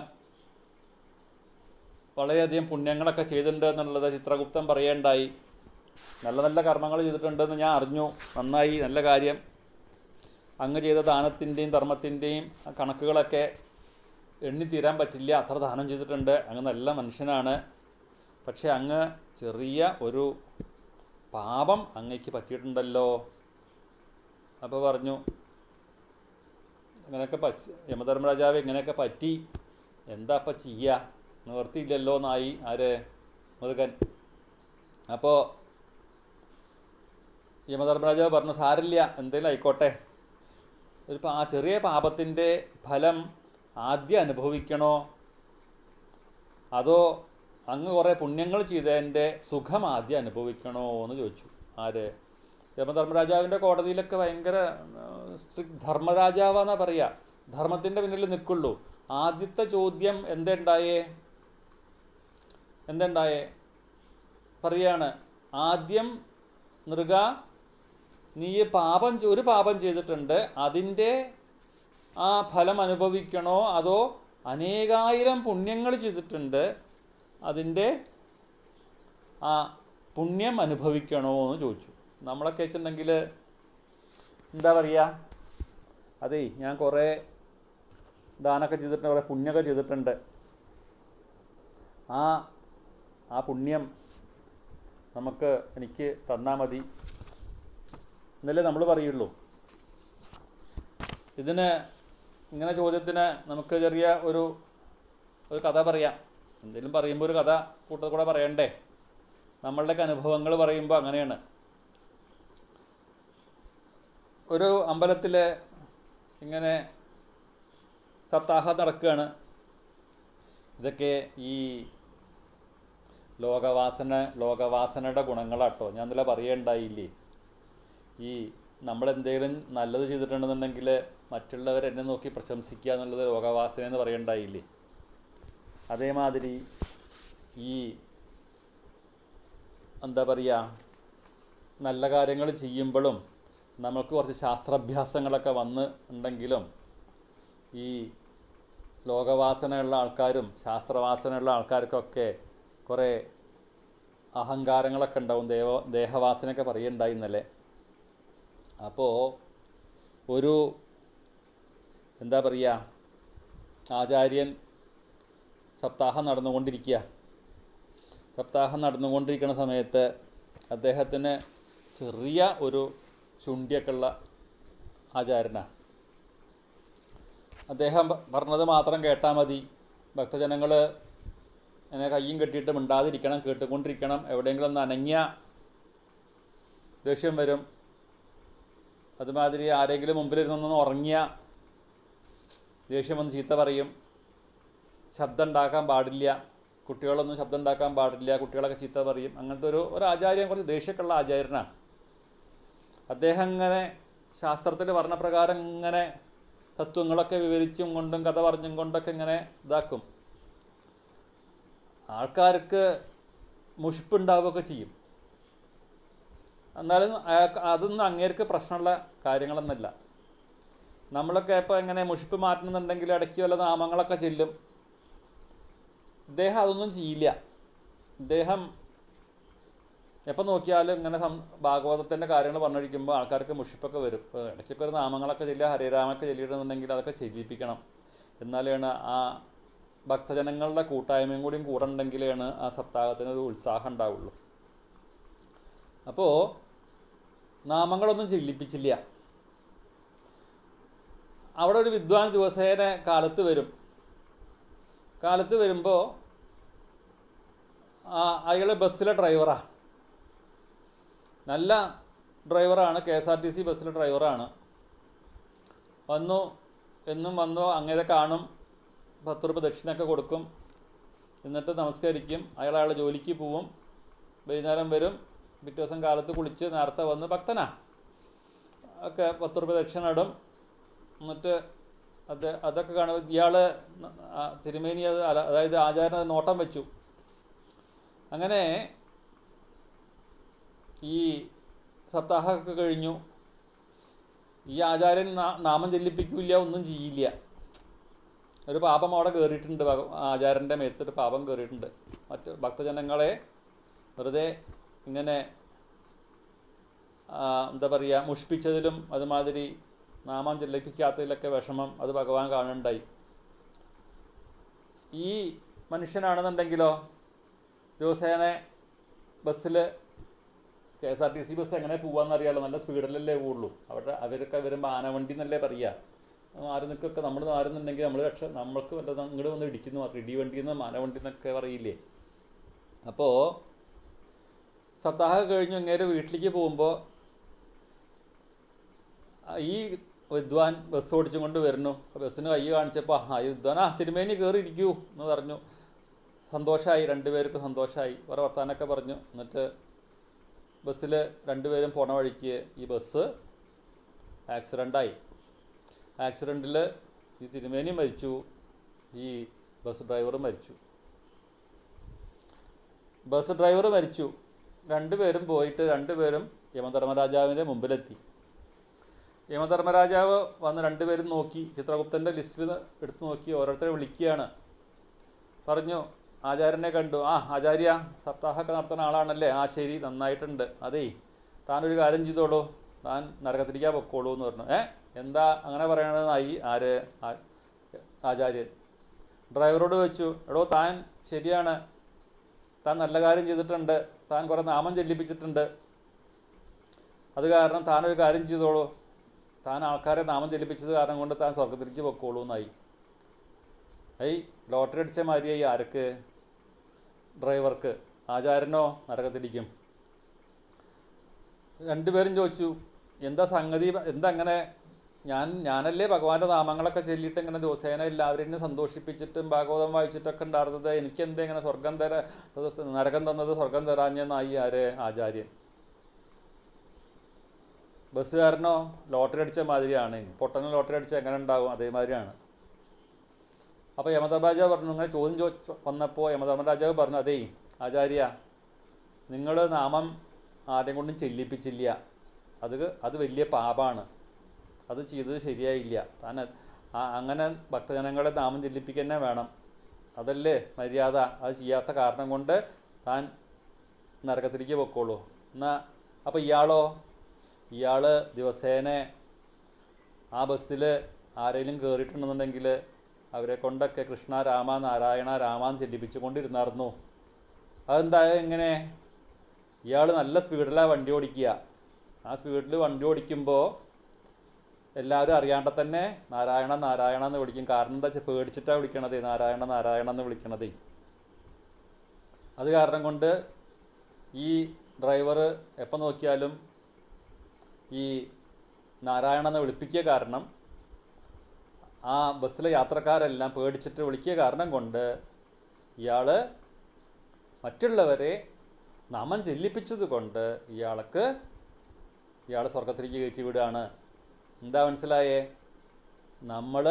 വളരെയധികം പുണ്യങ്ങളൊക്കെ ചെയ്തിട്ടുണ്ട് എന്നുള്ളത് ചിത്രഗുപ്തൻ പറയേണ്ടായി നല്ല നല്ല കർമ്മങ്ങൾ ചെയ്തിട്ടുണ്ടെന്ന് ഞാൻ അറിഞ്ഞു നന്നായി നല്ല കാര്യം അങ്ങ് ചെയ്ത ദാനത്തിൻ്റെയും ധർമ്മത്തിൻ്റെയും കണക്കുകളൊക്കെ എണ്ണിത്തീരാൻ പറ്റില്ല അത്ര ദാനം ചെയ്തിട്ടുണ്ട് അങ്ങ് നല്ല മനുഷ്യനാണ് പക്ഷെ അങ്ങ് ചെറിയ ഒരു പാപം അങ്ങയ്ക്ക് പറ്റിയിട്ടുണ്ടല്ലോ അപ്പോൾ പറഞ്ഞു ഇങ്ങനെയൊക്കെ പച്ച യമധർമ്മരാജാവ് ഇങ്ങനെയൊക്കെ പറ്റി എന്താ അപ്പം ചെയ്യുക നിവർത്തിയില്ലല്ലോ എന്നായി ആര് മൃഗൻ അപ്പോൾ യമധർമ്മരാജാവ് പറഞ്ഞു സാരില്ല എന്തെങ്കിലും ആയിക്കോട്ടെ ഒരു പാ ചെറിയ പാപത്തിൻ്റെ ഫലം ആദ്യം അനുഭവിക്കണോ അതോ അങ്ങ് കുറേ പുണ്യങ്ങൾ ചെയ്തതിൻ്റെ സുഖം ആദ്യം അനുഭവിക്കണോ എന്ന് ചോദിച്ചു ആര് യമധർമ്മരാജാവിൻ്റെ കോടതിയിലൊക്കെ ഭയങ്കര സ്ട്രിക്ട് ധർമ്മരാജാവാന്നാ പറയുക ധർമ്മത്തിൻ്റെ പിന്നിൽ നിൽക്കുള്ളൂ ആദ്യത്തെ ചോദ്യം എന്തുണ്ടായേ എന്തുണ്ടായേ പറയാണ് ആദ്യം മൃഗ നീ പാപം ചെ- ഒരു പാപം ചെയ്തിട്ടുണ്ട് അതിൻ്റെ ആ ഫലം അനുഭവിക്കണോ അതോ അനേകായിരം പുണ്യങ്ങൾ ചെയ്തിട്ടുണ്ട് അതിൻ്റെ ആ പുണ്യം അനുഭവിക്കണോ എന്ന് ചോദിച്ചു നമ്മളൊക്കെ വെച്ചിട്ടുണ്ടെങ്കിൽ എന്താ പറയുക അതേ ഞാൻ കുറേ ദാനമൊക്കെ ചെയ്തിട്ടുണ്ട് കുറേ പുണ്യമൊക്കെ ചെയ്തിട്ടുണ്ട് ആ ആ പുണ്യം നമുക്ക് എനിക്ക് തന്നാൽ മതി എന്നല്ലേ നമ്മൾ പറയുള്ളൂ ഇതിന് ഇങ്ങനെ ചോദ്യത്തിന് നമുക്ക് ചെറിയ ഒരു ഒരു കഥ പറയാം എന്തെങ്കിലും പറയുമ്പോൾ ഒരു കഥ കൂട്ടത്തിൽ കൂടെ പറയണ്ടേ നമ്മളുടെയൊക്കെ അനുഭവങ്ങൾ പറയുമ്പോൾ അങ്ങനെയാണ് ഒരു അമ്പലത്തിൽ ഇങ്ങനെ സപ്താഹം നടക്കുകയാണ് ഇതൊക്കെ ഈ ലോകവാസന ലോകവാസനയുടെ ഗുണങ്ങളാട്ടോ ഞാൻ ഇന്നലെ പറയേണ്ടായില്ലേ ഈ നമ്മളെന്തെങ്കിലും നല്ലത് ചെയ്തിട്ടുണ്ടെന്നുണ്ടെങ്കിൽ മറ്റുള്ളവർ എന്നെ നോക്കി പ്രശംസിക്കുക എന്നുള്ളത് ലോകവാസന എന്ന് പറയേണ്ടായില്ലേ അതേമാതിരി ഈ എന്താ പറയുക നല്ല കാര്യങ്ങൾ ചെയ്യുമ്പോഴും നമുക്ക് കുറച്ച് ശാസ്ത്രാഭ്യാസങ്ങളൊക്കെ വന്ന് ഉണ്ടെങ്കിലും ഈ ലോകവാസനയുള്ള ആൾക്കാരും ശാസ്ത്രവാസനയുള്ള ആൾക്കാർക്കൊക്കെ കുറേ അഹങ്കാരങ്ങളൊക്കെ ഉണ്ടാവും ദേവ ദേഹവാസനയൊക്കെ പറയുണ്ടായി ഇന്നലെ അപ്പോൾ ഒരു എന്താ പറയുക ആചാര്യൻ സപ്താഹം നടന്നുകൊണ്ടിരിക്കുക സപ്താഹം നടന്നുകൊണ്ടിരിക്കുന്ന സമയത്ത് അദ്ദേഹത്തിന് ചെറിയ ഒരു ചുണ്ടിയൊക്കെ ഉള്ള ആചാരനാണ് അദ്ദേഹം പ- പറഞ്ഞത് മാത്രം കേട്ടാൽ മതി ഭക്തജനങ്ങൾ എന്നെ കയ്യും കെട്ടിയിട്ട് മിണ്ടാതിരിക്കണം കേട്ടുകൊണ്ടിരിക്കണം എവിടെയെങ്കിലും ഒന്ന് അനങ്ങിയ ദേഷ്യം വരും അതുമാതിരി ആരെങ്കിലും മുമ്പിലിരുന്നൊന്ന് ഉറങ്ങിയ ദേഷ്യം വന്ന് ചീത്ത പറയും ശബ്ദം ഉണ്ടാക്കാൻ പാടില്ല കുട്ടികളൊന്നും ശബ്ദം ഉണ്ടാക്കാൻ പാടില്ല കുട്ടികളൊക്കെ ചീത്ത പറയും അങ്ങനത്തെ ഒരു ഒരു ആചാര്യൻ കുറച്ച് ദേഷ്യമൊക്കെയുള്ള ആചാര്യനാണ് അദ്ദേഹം ഇങ്ങനെ ശാസ്ത്രത്തിൽ പറഞ്ഞ പ്രകാരം ഇങ്ങനെ തത്വങ്ങളൊക്കെ വിവരിച്ചും കൊണ്ടും കഥ പറഞ്ഞും കൊണ്ടൊക്കെ ഇങ്ങനെ ഇതാക്കും ആൾക്കാർക്ക് മുഷിപ്പുണ്ടാവുകയൊക്കെ ചെയ്യും എന്നാലും അയാൾക്ക് അതൊന്നും അങ്ങേർക്ക് പ്രശ്നമുള്ള കാര്യങ്ങളൊന്നുമല്ല നമ്മളൊക്കെ ഇപ്പോൾ എങ്ങനെ മുഷിപ്പ് മാറ്റണമെന്നുണ്ടെങ്കിൽ ഇടയ്ക്ക് വല്ല നാമങ്ങളൊക്കെ ചെല്ലും ഇദ്ദേഹം അതൊന്നും ചെയ്യില്ല ഇദ്ദേഹം എപ്പോൾ നോക്കിയാലും ഇങ്ങനെ സം ഭാഗവതത്തിൻ്റെ കാര്യങ്ങൾ പറഞ്ഞിരിക്കുമ്പോൾ ആൾക്കാർക്ക് മുഷിപ്പൊക്കെ വരും ഇപ്പോൾ ഇടയ്ക്കൊക്കെ ഒരു നാമങ്ങളൊക്കെ ചെല്ലുക ഹരിരാമൊക്കെ ചെല്ലിയിട്ടുണ്ടെങ്കിൽ അതൊക്കെ ചെയ്യിപ്പിക്കണം എന്നാലാണ് ആ ഭക്തജനങ്ങളുടെ കൂട്ടായ്മയും കൂടിയും കൂടെ ഉണ്ടെങ്കിലാണ് ആ സപ്താഹത്തിന് ഒരു ഉത്സാഹം ഉണ്ടാവുള്ളൂ അപ്പോൾ നാമങ്ങളൊന്നും ചെല്ലിപ്പിച്ചില്ല അവിടെ ഒരു വിദ്വാൻ ദിവസേന കാലത്ത് വരും കാലത്ത് വരുമ്പോൾ അയാൾ ബസ്സിലെ ഡ്രൈവറാണ് നല്ല ഡ്രൈവറാണ് K S R T C ബസ്സിലെ ഡ്രൈവറാണ് വന്നു എന്നും വന്നു അങ്ങനെ കാണും പത്ത് രൂപ ദക്ഷിണയൊക്കെ കൊടുക്കും എന്നിട്ട് നമസ്കരിക്കും അയാൾ അയാളുടെ ജോലിക്ക് പോവും വൈകുന്നേരം വരും പിറ്റേ ദിവസം കാലത്ത് കുളിച്ച് നേരത്തെ വന്ന് ഭക്തനാ ഒക്കെ പത്ത് റുപ്യ ദക്ഷിണ ഇടും എന്നിട്ട് അത് അതൊക്കെ കാണുമ്പോൾ ഇയാൾ തിരുമേനി അത് അല- അതായത് ആചാരൻ അത് നോട്ടം വെച്ചു അങ്ങനെ ഈ സപ്താഹമൊക്കെ കഴിഞ്ഞു ഈ ആചാര്യൻ നാ- നാമം ചെല്ലിപ്പിക്കില്ല ഒന്നും ചെയ്യില്ല ഒരു പാപം അവിടെ കയറിയിട്ടുണ്ട് ഭഗ- ആചാര്യൻ്റെ മേത്തൊരു പാപം കയറിയിട്ടുണ്ട് മറ്റ് ഭക്തജനങ്ങളെ വെറുതെ ഇങ്ങനെ ആ, എന്താ പറയുക മുഷിപ്പിച്ചതിലും അതുമാതിരി നാമം ചെല്ലിപ്പിക്കാത്തതിലൊക്കെ വിഷമം അത് ഭഗവാൻ കാണുന്നുണ്ടായി ഈ മനുഷ്യനാണെന്നുണ്ടെങ്കിലോ ദിവസേന ബസ്സിൽ K S R T C bus എങ്ങനെ പോവാന്നറിയാലോ നല്ല സ്പീഡിലല്ലേ പോവുള്ളൂ അവിടെ അവരൊക്കെ വരുമ്പോൾ ആനവണ്ടി എന്നല്ലേ പറയുക മാറി നിൽക്കൊക്കെ നമ്മൾ മാറുന്നുണ്ടെങ്കിൽ നമ്മൾ രക്ഷ നമ്മൾക്ക് വല്ലതും അങ്ങോട്ട് വന്ന് ഇടിക്കുന്നു മാത്രം ഇടി വണ്ടി എന്ന് ആനവണ്ടി എന്നൊക്കെ പറയില്ലേ അപ്പോൾ സപ്താഹം കഴിഞ്ഞ് ഇങ്ങേര് വീട്ടിലേക്ക് പോകുമ്പോൾ ഈ വിദ്വാൻ ബസ് ഓടിച്ചും കൊണ്ട് വരുന്നു അപ്പോൾ ബസ്സിന് കൈ കാണിച്ചപ്പോൾ ആ ഈ വിദ്വാൻ ആ തിരുമേനി കയറി ഇരിക്കൂ എന്ന് പറഞ്ഞു സന്തോഷമായി രണ്ടുപേർക്കും സന്തോഷമായി കുറേ വർത്താനൊക്കെ പറഞ്ഞു എന്നിട്ട് ബസ്സിൽ രണ്ടുപേരും പോണ വഴിക്ക് ഈ ബസ് ആക്സിഡൻ്റായി ആക്സിഡൻറ്റിൽ ഈ തിരുമേനി മരിച്ചു ഈ ബസ് ഡ്രൈവർ മരിച്ചു ബസ് ഡ്രൈവർ മരിച്ചു രണ്ടുപേരും പോയിട്ട് രണ്ടുപേരും യമധർമ്മരാജാവിൻ്റെ മുമ്പിലെത്തി യമധർമ്മരാജാവ് വന്ന് രണ്ടുപേരും നോക്കി ചിത്രഗുപ്തൻ്റെ ലിസ്റ്റിൽ എടുത്തു നോക്കി ഓരോരുത്തരെ വിളിക്കുകയാണ് പറഞ്ഞു ആചാര്യനെ കണ്ടു ആ ആചാര്യ സപ്താഹമൊക്കെ നടത്തുന്ന ആളാണല്ലേ ആ ശരി നന്നായിട്ടുണ്ട് അതേ താനൊരു കാര്യം ചെയ്തോളൂ താൻ നരകത്തിരിക്കാൻ പൊക്കോളൂ എന്ന് പറഞ്ഞു ഏ എന്താ അങ്ങനെ പറയണതെന്നായി ആര് ആ- ആചാര്യൻ ഡ്രൈവറോട് ചോദിച്ചു എടോ താൻ ശരിയാണ് താൻ നല്ല കാര്യം ചെയ്തിട്ടുണ്ട് താൻ കുറേ നാമം ചെല്ലിപ്പിച്ചിട്ടുണ്ട് അത് കാരണം താനൊരു കാര്യം ചെയ്തോളൂ താൻ ആൾക്കാരെ നാമം ചെല്ലിപ്പിച്ചത് കാരണം കൊണ്ട് താൻ സ്വർഗത്തിലേക്ക് പൊക്കോളൂ എന്നായി ഐ ലോട്ടറി അടിച്ച മാതിരിയായി ആർക്ക് ഡ്രൈവർക്ക് ആചാരനോ നരകത്തിരിക്കും രണ്ടുപേരും ചോദിച്ചു എന്താ സംഗതി എന്താ അങ്ങനെ ഞാൻ ഞാനല്ലേ ഭഗവാന്റെ നാമങ്ങളൊക്കെ ചൊല്ലിയിട്ട് ഇങ്ങനെ ദിവസേന എല്ലാവരെയും സന്തോഷിപ്പിച്ചിട്ടും ഭാഗവതം വായിച്ചിട്ടൊക്കെ ഉണ്ടായിരുന്നത് എനിക്ക് എന്താ ഇങ്ങനെ സ്വർഗം തരാ നരകം തന്നത് സ്വർഗം തരാഞ്ഞെന്നായി ആര് ആചാര്യൻ ബസ്സുകാരനോ ലോട്ടറി അടിച്ച മാതിരിയാണ് പൊട്ടന് ലോട്ടറി അടിച്ച എങ്ങനെ ഉണ്ടാവും അതേമാതിരിയാണ് അപ്പോൾ യമധർമരാജാവ് പറഞ്ഞു ഇങ്ങനെ ചോദ്യം ചോ വന്നപ്പോൾ യമധർമരാജാവ് പറഞ്ഞു അതേ ആചാര്യ നിങ്ങൾ നാമം ആരെയും കൊണ്ടും ചെല്ലിപ്പിച്ചില്ല അത് അത് വലിയ പാപമാണ് അത് ചെയ്തത് ശരിയായില്ല താൻ അത് ആ അങ്ങനെ ഭക്തജനങ്ങളെ നാമം ചെല്ലിപ്പിക്കുക തന്നെ വേണം അതല്ലേ മര്യാദ അത് ചെയ്യാത്ത കാരണം കൊണ്ട് താൻ നരകത്തിലേക്ക് പൊക്കോളൂ എന്നാൽ അപ്പോൾ ഇയാളോ ഇയാൾ ദിവസേന ആ ബസ്സിൽ ആരെങ്കിലും കയറിയിട്ടുണ്ടെന്നുണ്ടെങ്കിൽ അവരെ കൊണ്ടൊക്കെ കൃഷ്ണ രാമ നാരായണ രാമാന്ന് ചെല്ലിപ്പിച്ചുകൊണ്ടിരുന്നായിരുന്നു അതെന്താ എങ്ങനെ ഇയാൾ നല്ല സ്പീഡിലാണ് വണ്ടി ഓടിക്കുക ആ സ്പീഡിൽ വണ്ടി ഓടിക്കുമ്പോൾ എല്ലാവരും അറിയാണ്ട തന്നെ നാരായണ നാരായണ എന്ന് വിളിക്കും കാരണം എന്താ വെച്ചാൽ പേടിച്ചിട്ടാണ് വിളിക്കണത് നാരായണ നാരായണ എന്ന് വിളിക്കണത് അത് കാരണം കൊണ്ട് ഈ ഡ്രൈവർ എപ്പോൾ നോക്കിയാലും ഈ നാരായണ എന്ന് വിളിപ്പിക്കുക കാരണം ആ ബസ്സിലെ യാത്രക്കാരെല്ലാം പേടിച്ചിട്ട് വിളിക്കുക കാരണം കൊണ്ട് ഇയാൾ മറ്റുള്ളവരെ നാമം ചെല്ലിപ്പിച്ചത് കൊണ്ട് ഇയാൾക്ക് ഇയാൾ സ്വർഗത്തിലേക്ക് കയറ്റി വിടുകയാണ് എന്താ മനസ്സിലായേ നമ്മൾ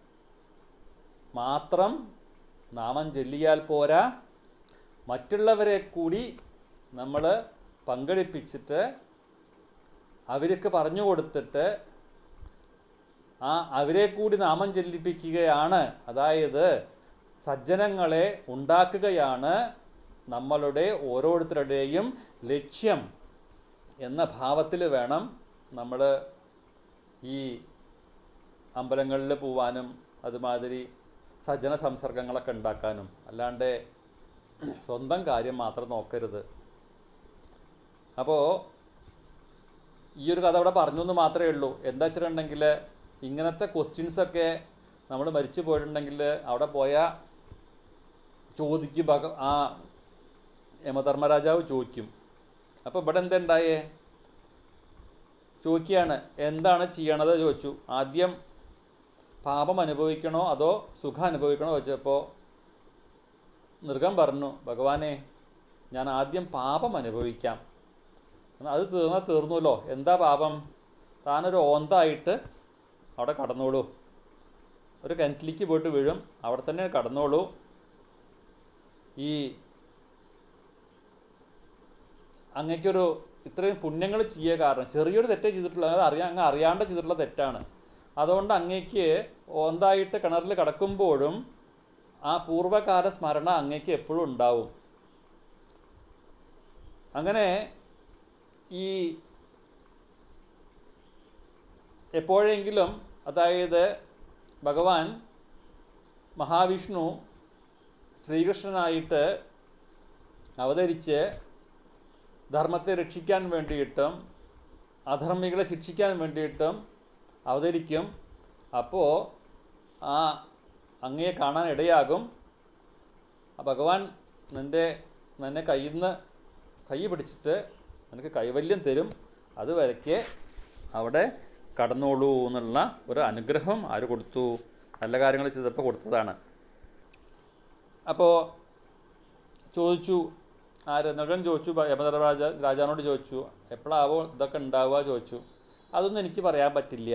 മാത്രം നാമം ചൊല്ലിയാൽ പോരാ മറ്റുള്ളവരെ കൂടി നമ്മൾ പങ്കെടുപ്പിച്ചിട്ട് അവർക്ക് പറഞ്ഞു കൊടുത്തിട്ട് ആ അവരെ കൂടി നാമം ചെല്ലിപ്പിക്കുകയാണ് അതായത് സജ്ജനങ്ങളെ ഉണ്ടാക്കുകയാണ് നമ്മളുടെ ഓരോരുത്തരുടെയും ലക്ഷ്യം എന്ന ഭാവത്തിൽ വേണം നമ്മൾ ഈ അമ്പലങ്ങളിൽ പോവാനും അതുമാതിരി സജ്ജന സംസർഗങ്ങളൊക്കെ ഉണ്ടാക്കാനും അല്ലാണ്ട് സ്വന്തം കാര്യം മാത്രം നോക്കരുത് അപ്പോൾ ഈ ഒരു കഥ അവിടെ പറഞ്ഞു എന്ന് മാത്രമേ ഉള്ളൂ എന്താ വെച്ചിട്ടുണ്ടെങ്കിൽ ഇങ്ങനത്തെ ക്വസ്റ്റ്യൻസൊക്കെ നമ്മൾ മരിച്ചു പോയിട്ടുണ്ടെങ്കിൽ അവിടെ പോയാൽ ചോദിക്കും ഭഗ ആ യമധർമ്മരാജാവ് ചോദിക്കും അപ്പോൾ ഇവിടെ എന്താ ഉണ്ടായേ ചോദിക്കുകയാണ് എന്താണ് ചെയ്യണത് ചോദിച്ചു ആദ്യം പാപം അനുഭവിക്കണോ അതോ സുഖം അനുഭവിക്കണോ ചോദിച്ചപ്പോൾ മൃഗം പറഞ്ഞു ഭഗവാനെ ഞാൻ ആദ്യം പാപം അനുഭവിക്കാം എന്നാൽ അത് തീർന്നാൽ തീർന്നുല്ലോ എന്താ പാപം താനൊരു ഓന്തായിട്ട് അവിടെ കടന്നോളൂ ഒരു കിണറ്റിലേക്ക് പോയിട്ട് വീഴും അവിടെ തന്നെ കടന്നോളൂ ഈ അങ്ങക്കൊരു ഇത്രയും പുണ്യങ്ങൾ ചെയ്യുക കാരണം ചെറിയൊരു തെറ്റേ ചെയ്തിട്ടുള്ളൂ അത് അറിയാൻ അങ്ങ് അറിയാണ്ട് ചെയ്തിട്ടുള്ള തെറ്റാണ് അതുകൊണ്ട് അങ്ങേക്ക് ഓന്തായിട്ട് കിണറിൽ കിടക്കുമ്പോഴും ആ പൂർവ്വകാല സ്മരണ അങ്ങേക്ക് എപ്പോഴും ഉണ്ടാവും അങ്ങനെ ഈ എപ്പോഴെങ്കിലും അതായത് ഭഗവാൻ മഹാവിഷ്ണു ശ്രീകൃഷ്ണനായിട്ട് അവതരിച്ച് ധർമ്മത്തെ രക്ഷിക്കാൻ വേണ്ടിയിട്ടും അധർമ്മികളെ ശിക്ഷിക്കാൻ വേണ്ടിയിട്ടും അവതരിക്കും അപ്പോൾ ആ അങ്ങയെ കാണാൻ ഇടയാകും ആ ഭഗവാൻ നിൻ്റെ നിന്നെ കയ്യിൽ നിന്ന് കൈ പിടിച്ചിട്ട് നിനക്ക് കൈവല്യം തരും അതുവരയ്ക്ക് അവിടെ കടന്നോളൂ എന്നുള്ള ഒരു അനുഗ്രഹം ആര് കൊടുത്തു നല്ല കാര്യങ്ങൾ ചെയ്തപ്പോൾ കൊടുത്തതാണ് അപ്പോൾ ചോദിച്ചു ആര് നഗൻ ചോദിച്ചു യമധർമരാജ രാജാവിനോട് ചോദിച്ചു എപ്പോഴാവോ ഇതൊക്കെ ഉണ്ടാവുക ചോദിച്ചു അതൊന്നും എനിക്ക് പറയാൻ പറ്റില്ല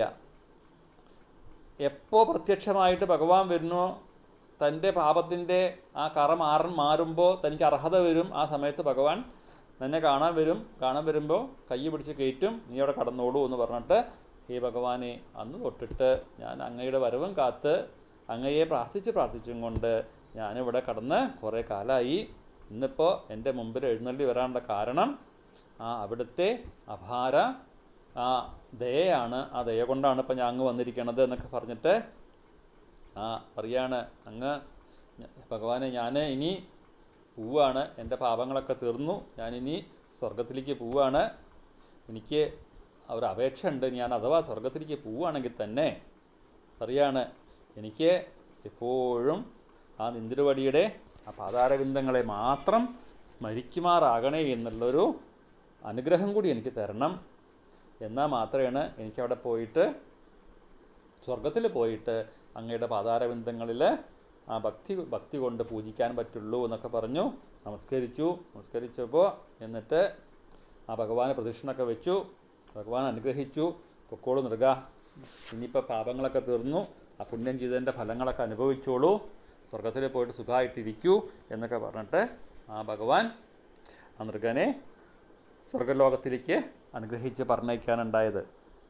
എപ്പോൾ പ്രത്യക്ഷമായിട്ട് ഭഗവാൻ വരുന്നോ തൻ്റെ പാപത്തിൻ്റെ ആ കറ മാറ മാറുമ്പോൾ തനിക്ക് അർഹത വരും ആ സമയത്ത് ഭഗവാൻ നിന്നെ കാണാൻ വരും കാണാൻ വരുമ്പോൾ കൈ പിടിച്ച് കയറ്റും നീ അവിടെ കടന്നോളൂ എന്ന് പറഞ്ഞിട്ട് ഹേ ഭഗവാനെ അന്ന് തൊട്ടിട്ട് ഞാൻ അങ്ങയുടെ വരവും കാത്ത് അങ്ങയെ പ്രാർത്ഥിച്ച് പ്രാർത്ഥിച്ചും കൊണ്ട് ഞാനിവിടെ കടന്ന് കുറേ കാലമായി ഇന്നിപ്പോൾ എൻ്റെ മുമ്പിൽ എഴുന്നള്ളി വരാനുള്ള കാരണം ആ അവിടുത്തെ അപാര ആ ദയയാണ് ആ ദയ കൊണ്ടാണ് ഇപ്പം ഞാൻ അങ്ങ് വന്നിരിക്കണത് എന്നൊക്കെ പറഞ്ഞിട്ട് ആ പറയാണ് അങ്ങ് ഞ- ഭഗവാനെ ഞാൻ ഇനി പോവാണ് എൻ്റെ പാപങ്ങളൊക്കെ തീർന്നു ഞാനിനി സ്വർഗത്തിലേക്ക് പോവാണ് എനിക്ക് ഒരു അപേക്ഷ ഉണ്ട് ഞാൻ അഥവാ സ്വർഗത്തിലേക്ക് പോവുകയാണെങ്കിൽ തന്നെ പറയാണ് എനിക്ക് എപ്പോഴും ആ നിന്തിരുവടിയുടെ ആ പാതാരവിന്ദങ്ങളെ മാത്രം സ്മരിക്കുമാറാകണേ എന്നുള്ളൊരു അനുഗ്രഹം കൂടി എനിക്ക് തരണം എന്നാൽ മാത്രമേ എനിക്കവിടെ പോയിട്ട് സ്വർഗത്തിൽ പോയിട്ട് അങ്ങയുടെ പാതാരവിന്ദങ്ങളിൽ ആ ഭക്തി ഭക്തി കൊണ്ട് പൂജിക്കാൻ പറ്റുള്ളൂ എന്നൊക്കെ പറഞ്ഞു നമസ്കരിച്ചു നമസ്കരിച്ചപ്പോൾ എന്നിട്ട് ആ ഭഗവാനെ പ്രദക്ഷിണൊക്കെ വെച്ചു ഭഗവാൻ അനുഗ്രഹിച്ചു പൊക്കോളൂ നൃഗ ഇനിയിപ്പോൾ പാപങ്ങളൊക്കെ തീർന്നു ആ പുണ്യം ചെയ്തതിൻ്റെ ഫലങ്ങളൊക്കെ അനുഭവിച്ചോളൂ സ്വർഗത്തിൽ പോയിട്ട് സുഖമായിട്ടിരിക്കൂ എന്നൊക്കെ പറഞ്ഞിട്ട് ആ ഭഗവാൻ ആ മൃഗനെ സ്വർഗലോകത്തിലേക്ക് അനുഗ്രഹിച്ച് പറഞ്ഞയക്കാനുണ്ടായത്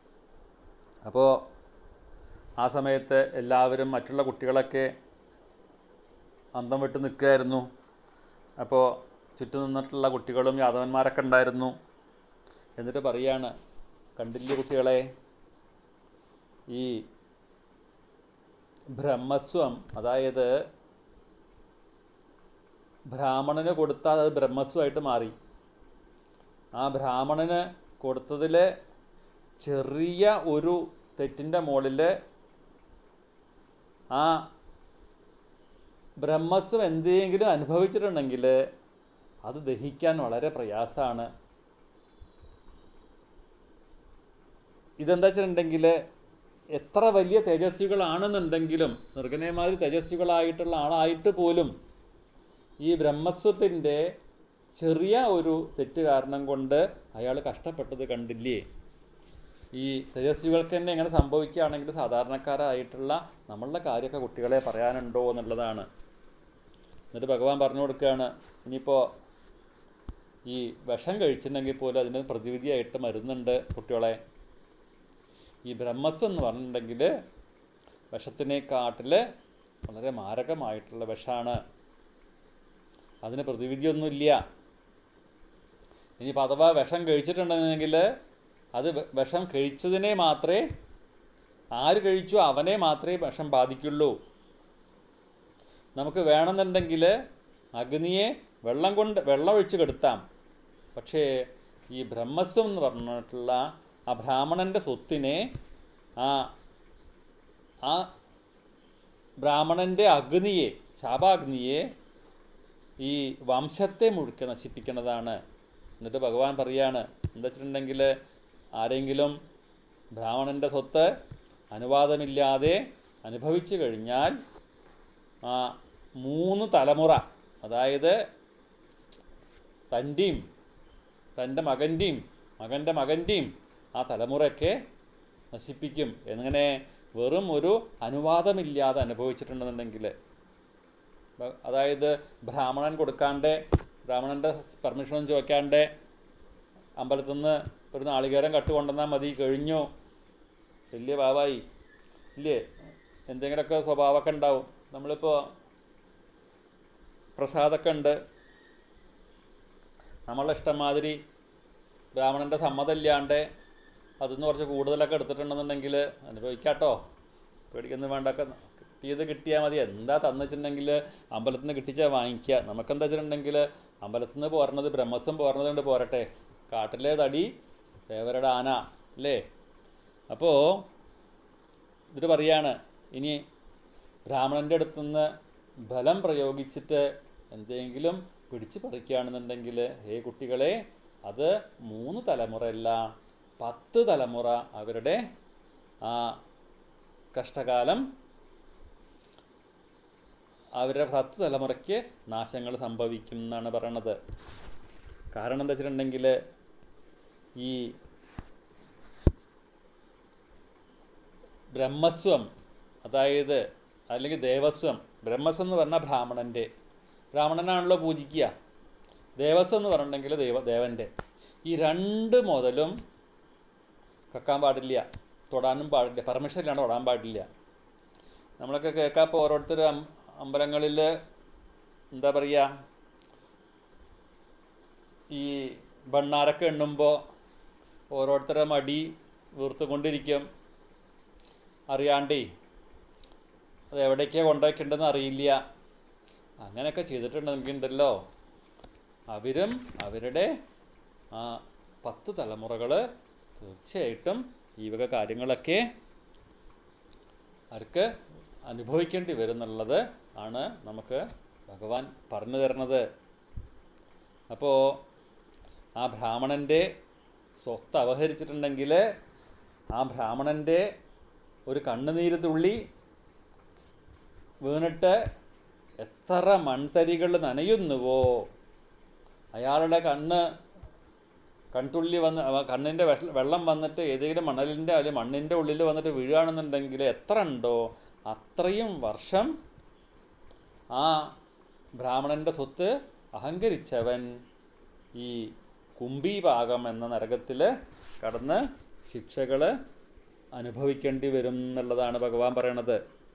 അപ്പോൾ ആ സമയത്ത് എല്ലാവരും മറ്റുള്ള കുട്ടികളൊക്കെ അന്തം വിട്ട് നിൽക്കുകയായിരുന്നു അപ്പോൾ ചുറ്റും നിന്നിട്ടുള്ള കുട്ടികളും യാദവന്മാരൊക്കെ ഉണ്ടായിരുന്നു എന്നിട്ട് പറയാണ് കണ്ടില്ലേ കുട്ടികളെ ഈ ബ്രഹ്മസ്വം അതായത് ബ്രാഹ്മണന് കൊടുത്താൽ അത് ബ്രഹ്മസ്വമായിട്ട് മാറി ആ ബ്രാഹ്മണന് കൊടുത്തതിൽ ചെറിയ ഒരു തെറ്റിൻ്റെ മുകളിൽ ആ ബ്രഹ്മസ്വം എന്തെങ്കിലും അനുഭവിച്ചിട്ടുണ്ടെങ്കിൽ അത് ദഹിക്കാൻ വളരെ പ്രയാസമാണ് ഇതെന്താ വെച്ചിട്ടുണ്ടെങ്കിൽ എത്ര വലിയ തേജസ്വികളാണെന്നുണ്ടെങ്കിലും നിർഗനയമാതിരി തേജസ്വികളായിട്ടുള്ള ആളായിട്ട് പോലും ഈ ബ്രഹ്മസ്വത്തിൻ്റെ ചെറിയ ഒരു തെറ്റ് കാരണം കൊണ്ട് അയാൾ കഷ്ടപ്പെട്ടത് കണ്ടില്ലേ ഈ തേജസ്വികൾക്ക് തന്നെ എങ്ങനെ സംഭവിക്കുകയാണെങ്കിൽ സാധാരണക്കാരായിട്ടുള്ള നമ്മളുടെ കാര്യമൊക്കെ കുട്ടികളെ പറയാനുണ്ടോ എന്നുള്ളതാണ് എന്നിട്ട് ഭഗവാൻ പറഞ്ഞു കൊടുക്കുകയാണ് ഇനിയിപ്പോൾ ഈ വിഷം കഴിച്ചിട്ടുണ്ടെങ്കിൽ പോലും അതിന് പ്രതിവിധിയായിട്ട് മരുന്നുണ്ട് കുട്ടികളെ ഈ ബ്രഹ്മസ്വം എന്ന് പറഞ്ഞിട്ടുണ്ടെങ്കിൽ വിഷത്തിനെക്കാട്ടിൽ വളരെ മാരകമായിട്ടുള്ള വിഷമാണ് അതിന് പ്രതിവിധിയൊന്നുമില്ല ഇനിയിപ്പോൾ അഥവാ വിഷം കഴിച്ചിട്ടുണ്ടെങ്കിൽ അത് വ- വിഷം കഴിച്ചതിനെ മാത്രമേ ആര് കഴിച്ചു അവനെ മാത്രമേ വിഷം ബാധിക്കുള്ളൂ നമുക്ക് വേണമെന്നുണ്ടെങ്കിൽ അഗ്നിയെ വെള്ളം കൊണ്ട് വെള്ളം ഒഴിച്ച് കെടുത്താം പക്ഷേ ഈ ബ്രഹ്മസ്വം എന്ന് പറഞ്ഞിട്ടുള്ള ആ ബ്രാഹ്മണൻ്റെ സ്വത്തിനെ ആ ആ ബ്രാഹ്മണൻ്റെ അഗ്നിയെ ശാപാഗ്നിയെ ഈ വംശത്തെ മുഴുക്കെ നശിപ്പിക്കുന്നതാണ് എന്നിട്ട് ഭഗവാൻ പറയാണ് എന്താ വെച്ചിട്ടുണ്ടെങ്കിൽ ആരെങ്കിലും ബ്രാഹ്മണൻ്റെ സ്വത്ത് അനുവാദമില്ലാതെ അനുഭവിച്ചു കഴിഞ്ഞാൽ ആ മൂന്ന് തലമുറ അതായത് തൻ്റെയും തൻ്റെ മകൻ്റെയും മകൻ്റെ മകൻ്റെയും ആ തലമുറയൊക്കെ നശിപ്പിക്കും എങ്ങനെ വെറും ഒരു അനുവാദമില്ലാതെ അനുഭവിച്ചിട്ടുണ്ടെന്നുണ്ടെങ്കിൽ ബ- അതായത് ബ്രാഹ്മണൻ കൊടുക്കാണ്ട് ബ്രാഹ്മണൻ്റെ പെർമിഷനൊന്നും ചോദിക്കാണ്ട് അമ്പലത്തിൽ നിന്ന് ഒരു നാളികേരം കട്ട് കൊണ്ടുവന്നാൽ മതി കഴിഞ്ഞു വലിയ പാവായി ഇല്ലേ എന്തെങ്കിലുമൊക്കെ സ്വഭാവമൊക്കെ ഉണ്ടാവും നമ്മളിപ്പോൾ പ്രസാദമൊക്കെ ഉണ്ട് നമ്മളെ ഇഷ്ടം മാതിരി ബ്രാഹ്മണൻ്റെ സമ്മതമില്ലാണ്ട് അതിന്ന് കുറച്ച് കൂടുതലൊക്കെ എടുത്തിട്ടുണ്ടെന്നുണ്ടെങ്കിൽ അനുഭവിക്കാട്ടോ പേടിക്കൊന്നും വേണ്ടൊക്കെ കിട്ടിയത് കിട്ടിയാൽ മതി എന്താ തന്നിട്ടുണ്ടെങ്കിൽ അമ്പലത്തിൽ നിന്ന് കിട്ടിച്ചാൽ വാങ്ങിക്കുക നമുക്കെന്താ വെച്ചിട്ടുണ്ടെങ്കിൽ അമ്പലത്തിൽ നിന്ന് പോരണത് ബ്രഹ്മസ്വം പോരണത് കൊണ്ട് പോരട്ടെ കാട്ടിലെ തടി ദേവരുടെ ആന അല്ലേ അപ്പോൾ ഇതിട്ട് പറയാണ് ഇനി ബ്രാഹ്മണൻ്റെ അടുത്തുനിന്ന് ബലം പ്രയോഗിച്ചിട്ട് എന്തെങ്കിലും പിടിച്ചു പറിക്കുകയാണെന്നുണ്ടെങ്കിൽ ഹേ കുട്ടികളെ അത് മൂന്ന് തലമുറയല്ല പത്ത് തലമുറ അവരുടെ ആ കഷ്ടകാലം അവരുടെ പത്ത് തലമുറയ്ക്ക് നാശങ്ങൾ സംഭവിക്കും എന്നാണ് പറയണത് കാരണം എന്താ വെച്ചിട്ടുണ്ടെങ്കിൽ ഈ ബ്രഹ്മസ്വം അതായത് അല്ലെങ്കിൽ ദേവസ്വം ബ്രഹ്മസ്വം എന്ന് പറഞ്ഞാൽ ബ്രാഹ്മണൻ്റെ ബ്രാഹ്മണനാണല്ലോ പൂജിക്കുക ദേവസ്വം എന്ന് പറഞ്ഞിട്ടുണ്ടെങ്കിൽ ദേവ ദേവൻ്റെ ഈ രണ്ട് മുതലും കക്കാൻ പാടില്ല തൊടാനും പാടില്ല പെർമിഷൻ ഇല്ലാണ്ട് തൊടാൻ പാടില്ല നമ്മളൊക്കെ കേൾക്കാപ്പോൾ ഓരോരുത്തർ അമ്പലങ്ങളിൽ എന്താ പറയുക ഈ ഭണ്ണാരൊക്കെ എണ്ണുമ്പോൾ ഓരോരുത്തരുടെ മടി വീർത്തുകൊണ്ടിരിക്കും അറിയാണ്ടേ അത് എവിടേക്കാണ് കൊണ്ടുപോയിട്ടുണ്ടെന്ന് അറിയില്ല അങ്ങനെയൊക്കെ ചെയ്തിട്ടുണ്ടെങ്കിലുണ്ടല്ലോ അവരും അവരുടെ ആ പത്ത് തലമുറകൾ തീർച്ചയായിട്ടും ഈ വക കാര്യങ്ങളൊക്കെ അവർക്ക് അനുഭവിക്കേണ്ടി വരും എന്നുള്ളത് ആണ് നമുക്ക് ഭഗവാൻ പറഞ്ഞു തരുന്നത് അപ്പോൾ ആ ബ്രാഹ്മണൻ്റെ സ്വത്ത് അപഹരിച്ചിട്ടുണ്ടെങ്കിൽ ആ ബ്രാഹ്മണൻ്റെ ഒരു കണ്ണുനീര് തുള്ളി വീണിട്ട് എത്ര മൺതരികൾ നനയുന്നുവോ അയാളുടെ കണ്ണ് കൺതുള്ളി വന്ന് അവ- കണ്ണിൻ്റെ വെഷ- വെള്ളം വന്നിട്ട് ഏതെങ്കിലും മണലിൻ്റെ അല്ലെങ്കിൽ മണ്ണിൻ്റെ ഉള്ളിൽ വന്നിട്ട് വീഴുകയാണെന്നുണ്ടെങ്കിൽ എത്ര ഉണ്ടോ അത്രയും വർഷം ആ ബ്രാഹ്മണൻ്റെ സ്വത്ത് അഹങ്കരിച്ചവൻ ഈ കുംഭീഭാഗം എന്ന നരകത്തിൽ കടന്ന് ശിക്ഷകൾ അനുഭവിക്കേണ്ടി വരും എന്നുള്ളതാണ് ഭഗവാൻ പറയണത്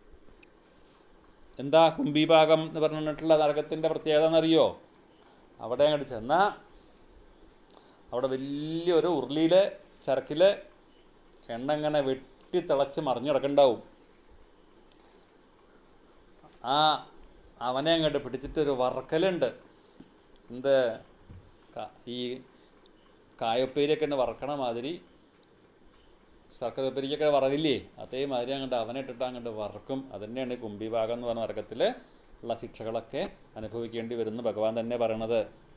എന്താ കുംഭീഭാഗം എന്ന് പറഞ്ഞിട്ടുള്ള നരകത്തിൻ്റെ പ്രത്യേകത എന്നറിയോ അവിടെ അങ്ങോട്ട് ചെന്നാൽ അവിടെ വലിയൊരു ഉരുളിയിൽ ചരക്കിൽ എണ്ണ ഇങ്ങനെ വെട്ടി തിളച്ച് മറിഞ്ഞു കിടക്കുന്നുണ്ടാവും ആ അവനെ അങ്ങോട്ട് പിടിച്ചിട്ടൊരു വറക്കലുണ്ട് എന്ത് ക- ഈ കായപ്പേരിയൊക്കെ ഉണ്ട് വറക്കണ മാതിരി ശർക്കര ഉപ്പേരിക്കൊക്കെ വറകില്ലേ അതേമാതിരി അങ്ങോട്ട് അവനെ ഇട്ടിട്ട് അങ്ങോട്ട് വറക്കും അതുതന്നെയാണ് ഈ കുംഭിഭാഗം എന്ന് പറഞ്ഞ നരകത്തിൽ ഉള്ള ശിക്ഷകളൊക്കെ അനുഭവിക്കേണ്ടി വരുന്നു ഭഗവാൻ തന്നെ പറയണത്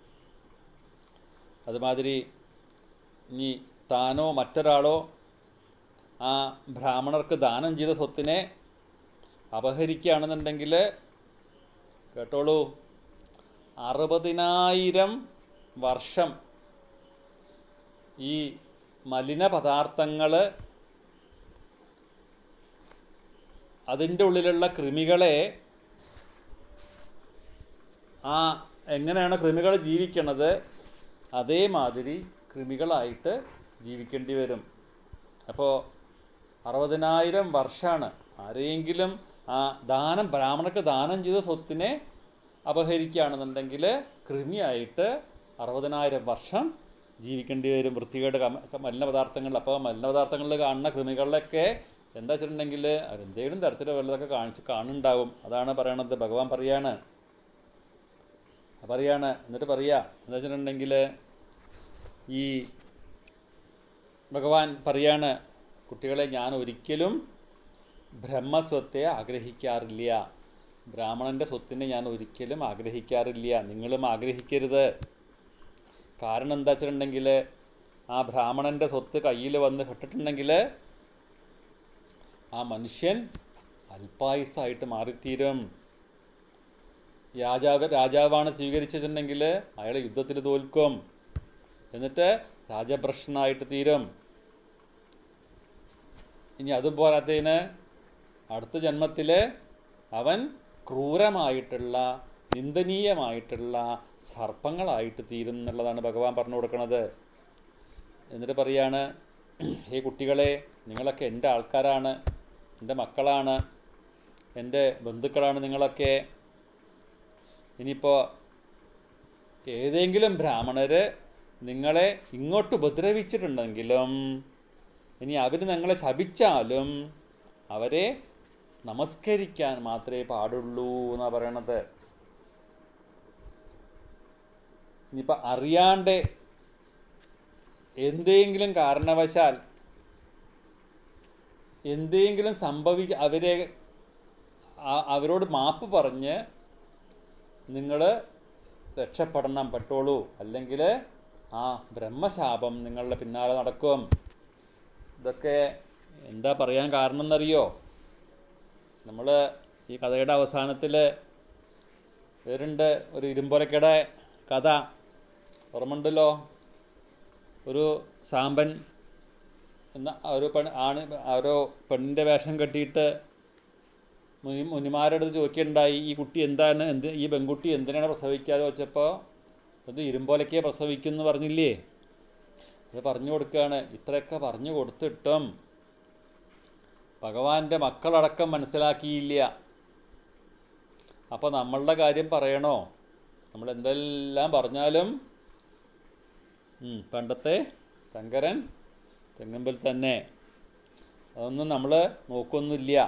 അതുമാതിരി ഇനി താനോ മറ്റൊരാളോ ആ ബ്രാഹ്മണർക്ക് ദാനം ചെയ്ത സ്വത്തിനെ അപഹരിക്കുകയാണെന്നുണ്ടെങ്കിൽ കേട്ടോളൂ അറുപതിനായിരം വർഷം ഈ മലിന പദാർത്ഥങ്ങൾ അതിൻ്റെ ഉള്ളിലുള്ള കൃമികളെ ആ എങ്ങനെയാണ് കൃമികൾ ജീവിക്കണത് അതേമാതിരി കൃമികളായിട്ട് ജീവിക്കേണ്ടി വരും അപ്പോൾ അറുപതിനായിരം വർഷമാണ് ആരെയെങ്കിലും ആ ദാനം ബ്രാഹ്മണർക്ക് ദാനം ചെയ്ത സ്വത്തിനെ അപഹരിക്കുകയാണെന്നുണ്ടെങ്കിൽ കൃമിയായിട്ട് അറുപതിനായിരം വർഷം ജീവിക്കേണ്ടി വരും വൃത്തികേട് കമ- ക- മലിന പദാർത്ഥങ്ങൾ അപ്പോൾ മലിന പദാർത്ഥങ്ങളിൽ കാണുന്ന കൃമികളിലൊക്കെ എന്താ വെച്ചിട്ടുണ്ടെങ്കിൽ അവരെന്തെങ്കിലും തരത്തിൽ വല്ലതൊക്കെ കാണിച്ച് കാണുന്നുണ്ടാവും അതാണ് പറയണത് ഭഗവാൻ പറയാണ് പറയാണ് എന്നിട്ട് പറയാ എന്താ വെച്ചിട്ടുണ്ടെങ്കിൽ ഈ ഭഗവാൻ പറയാണ് കുട്ടികളെ ഞാൻ ഒരിക്കലും ബ്രഹ്മസ്വത്തെ ആഗ്രഹിക്കാറില്ല ബ്രാഹ്മണൻ്റെ സ്വത്തിനെ ഞാൻ ഒരിക്കലും ആഗ്രഹിക്കാറില്ല നിങ്ങളും ആഗ്രഹിക്കരുത് കാരണം എന്താ വെച്ചിട്ടുണ്ടെങ്കിൽ ആ ബ്രാഹ്മണൻ്റെ സ്വത്ത് കയ്യിൽ വന്ന് പെട്ടിട്ടുണ്ടെങ്കിൽ ആ മനുഷ്യൻ അല്പായുസായിട്ട് മാറിത്തീരും രാജാവ് രാജാവാണ് സ്വീകരിച്ചിട്ടുണ്ടെങ്കിൽ അയാൾ യുദ്ധത്തിൽ തോൽക്കും എന്നിട്ട് രാജഭ്രഷ്ടനായിട്ട് തീരും ഇനി അതും പോരാത്തതിന് അടുത്ത ജന്മത്തിൽ അവൻ ക്രൂരമായിട്ടുള്ള നിന്ദനീയമായിട്ടുള്ള സർപ്പങ്ങളായിട്ട് തീരും എന്നുള്ളതാണ് ഭഗവാൻ പറഞ്ഞു കൊടുക്കുന്നത് എന്നിട്ട് പറയാണ് ഈ കുട്ടികളെ നിങ്ങളൊക്കെ എൻ്റെ ആൾക്കാരാണ് എൻ്റെ മക്കളാണ് എൻ്റെ ബന്ധുക്കളാണ് നിങ്ങളൊക്കെ ഇനിയിപ്പോൾ ഏതെങ്കിലും ബ്രാഹ്മണർ നിങ്ങളെ ഇങ്ങോട്ട് ഉപദ്രവിച്ചിട്ടുണ്ടെങ്കിലും ഇനി അവർ നിങ്ങളെ ശപിച്ചാലും അവരെ നമസ്കരിക്കാൻ മാത്രമേ പാടുള്ളൂ എന്നാണ് പറയണത് ഇനിയിപ്പോൾ അറിയാണ്ട് എന്തെങ്കിലും കാരണവശാൽ എന്തെങ്കിലും സംഭവി അവരെ ആ- അവരോട് മാപ്പ് പറഞ്ഞ് നിങ്ങൾ രക്ഷപ്പെടണം പെട്ടോളൂ അല്ലെങ്കിൽ ആ ബ്രഹ്മശാപം നിങ്ങളുടെ പിന്നാലെ നടക്കും ഇതൊക്കെ എന്താ പറയാൻ കാരണം എന്നറിയോ നമ്മൾ ഈ കഥയുടെ അവസാനത്തിൽ വേറുണ്ട് ഒരു ഇരുമ്പൊലക്കയുടെ കഥ ഓർമ്മയുണ്ടല്ലോ ഒരു സാമ്പൻ എന്ന ഒരു പെൺ ആണ് ഓരോ പെണ്ണിൻ്റെ വേഷം കെട്ടിയിട്ട് മുനി മുനിമാരുടെ അടുത്ത് ചോദിക്കുകയുണ്ടായി ഈ കുട്ടി എന്താണ് എന്ത് ഈ പെൺകുട്ടി എന്തിനാണ് പ്രസവിക്കാതെ വെച്ചപ്പോൾ അത് ഇരുമ്പോലക്കെ പ്രസവിക്കും എന്ന് പറഞ്ഞില്ലേ അത് പറഞ്ഞു കൊടുക്കുകയാണ് ഇത്രയൊക്കെ പറഞ്ഞു കൊടുത്തിട്ടും ഭഗവാന്റെ മക്കളടക്കം മനസ്സിലാക്കിയില്ല അപ്പോൾ നമ്മളുടെ കാര്യം പറയണോ നമ്മൾ എന്തെല്ലാം പറഞ്ഞാലും ഉം, പണ്ടത്തെ ശങ്കരൻ തെങ്ങമ്പിൽ തന്നെ അതൊന്നും നമ്മൾ നോക്കൊന്നുമില്ല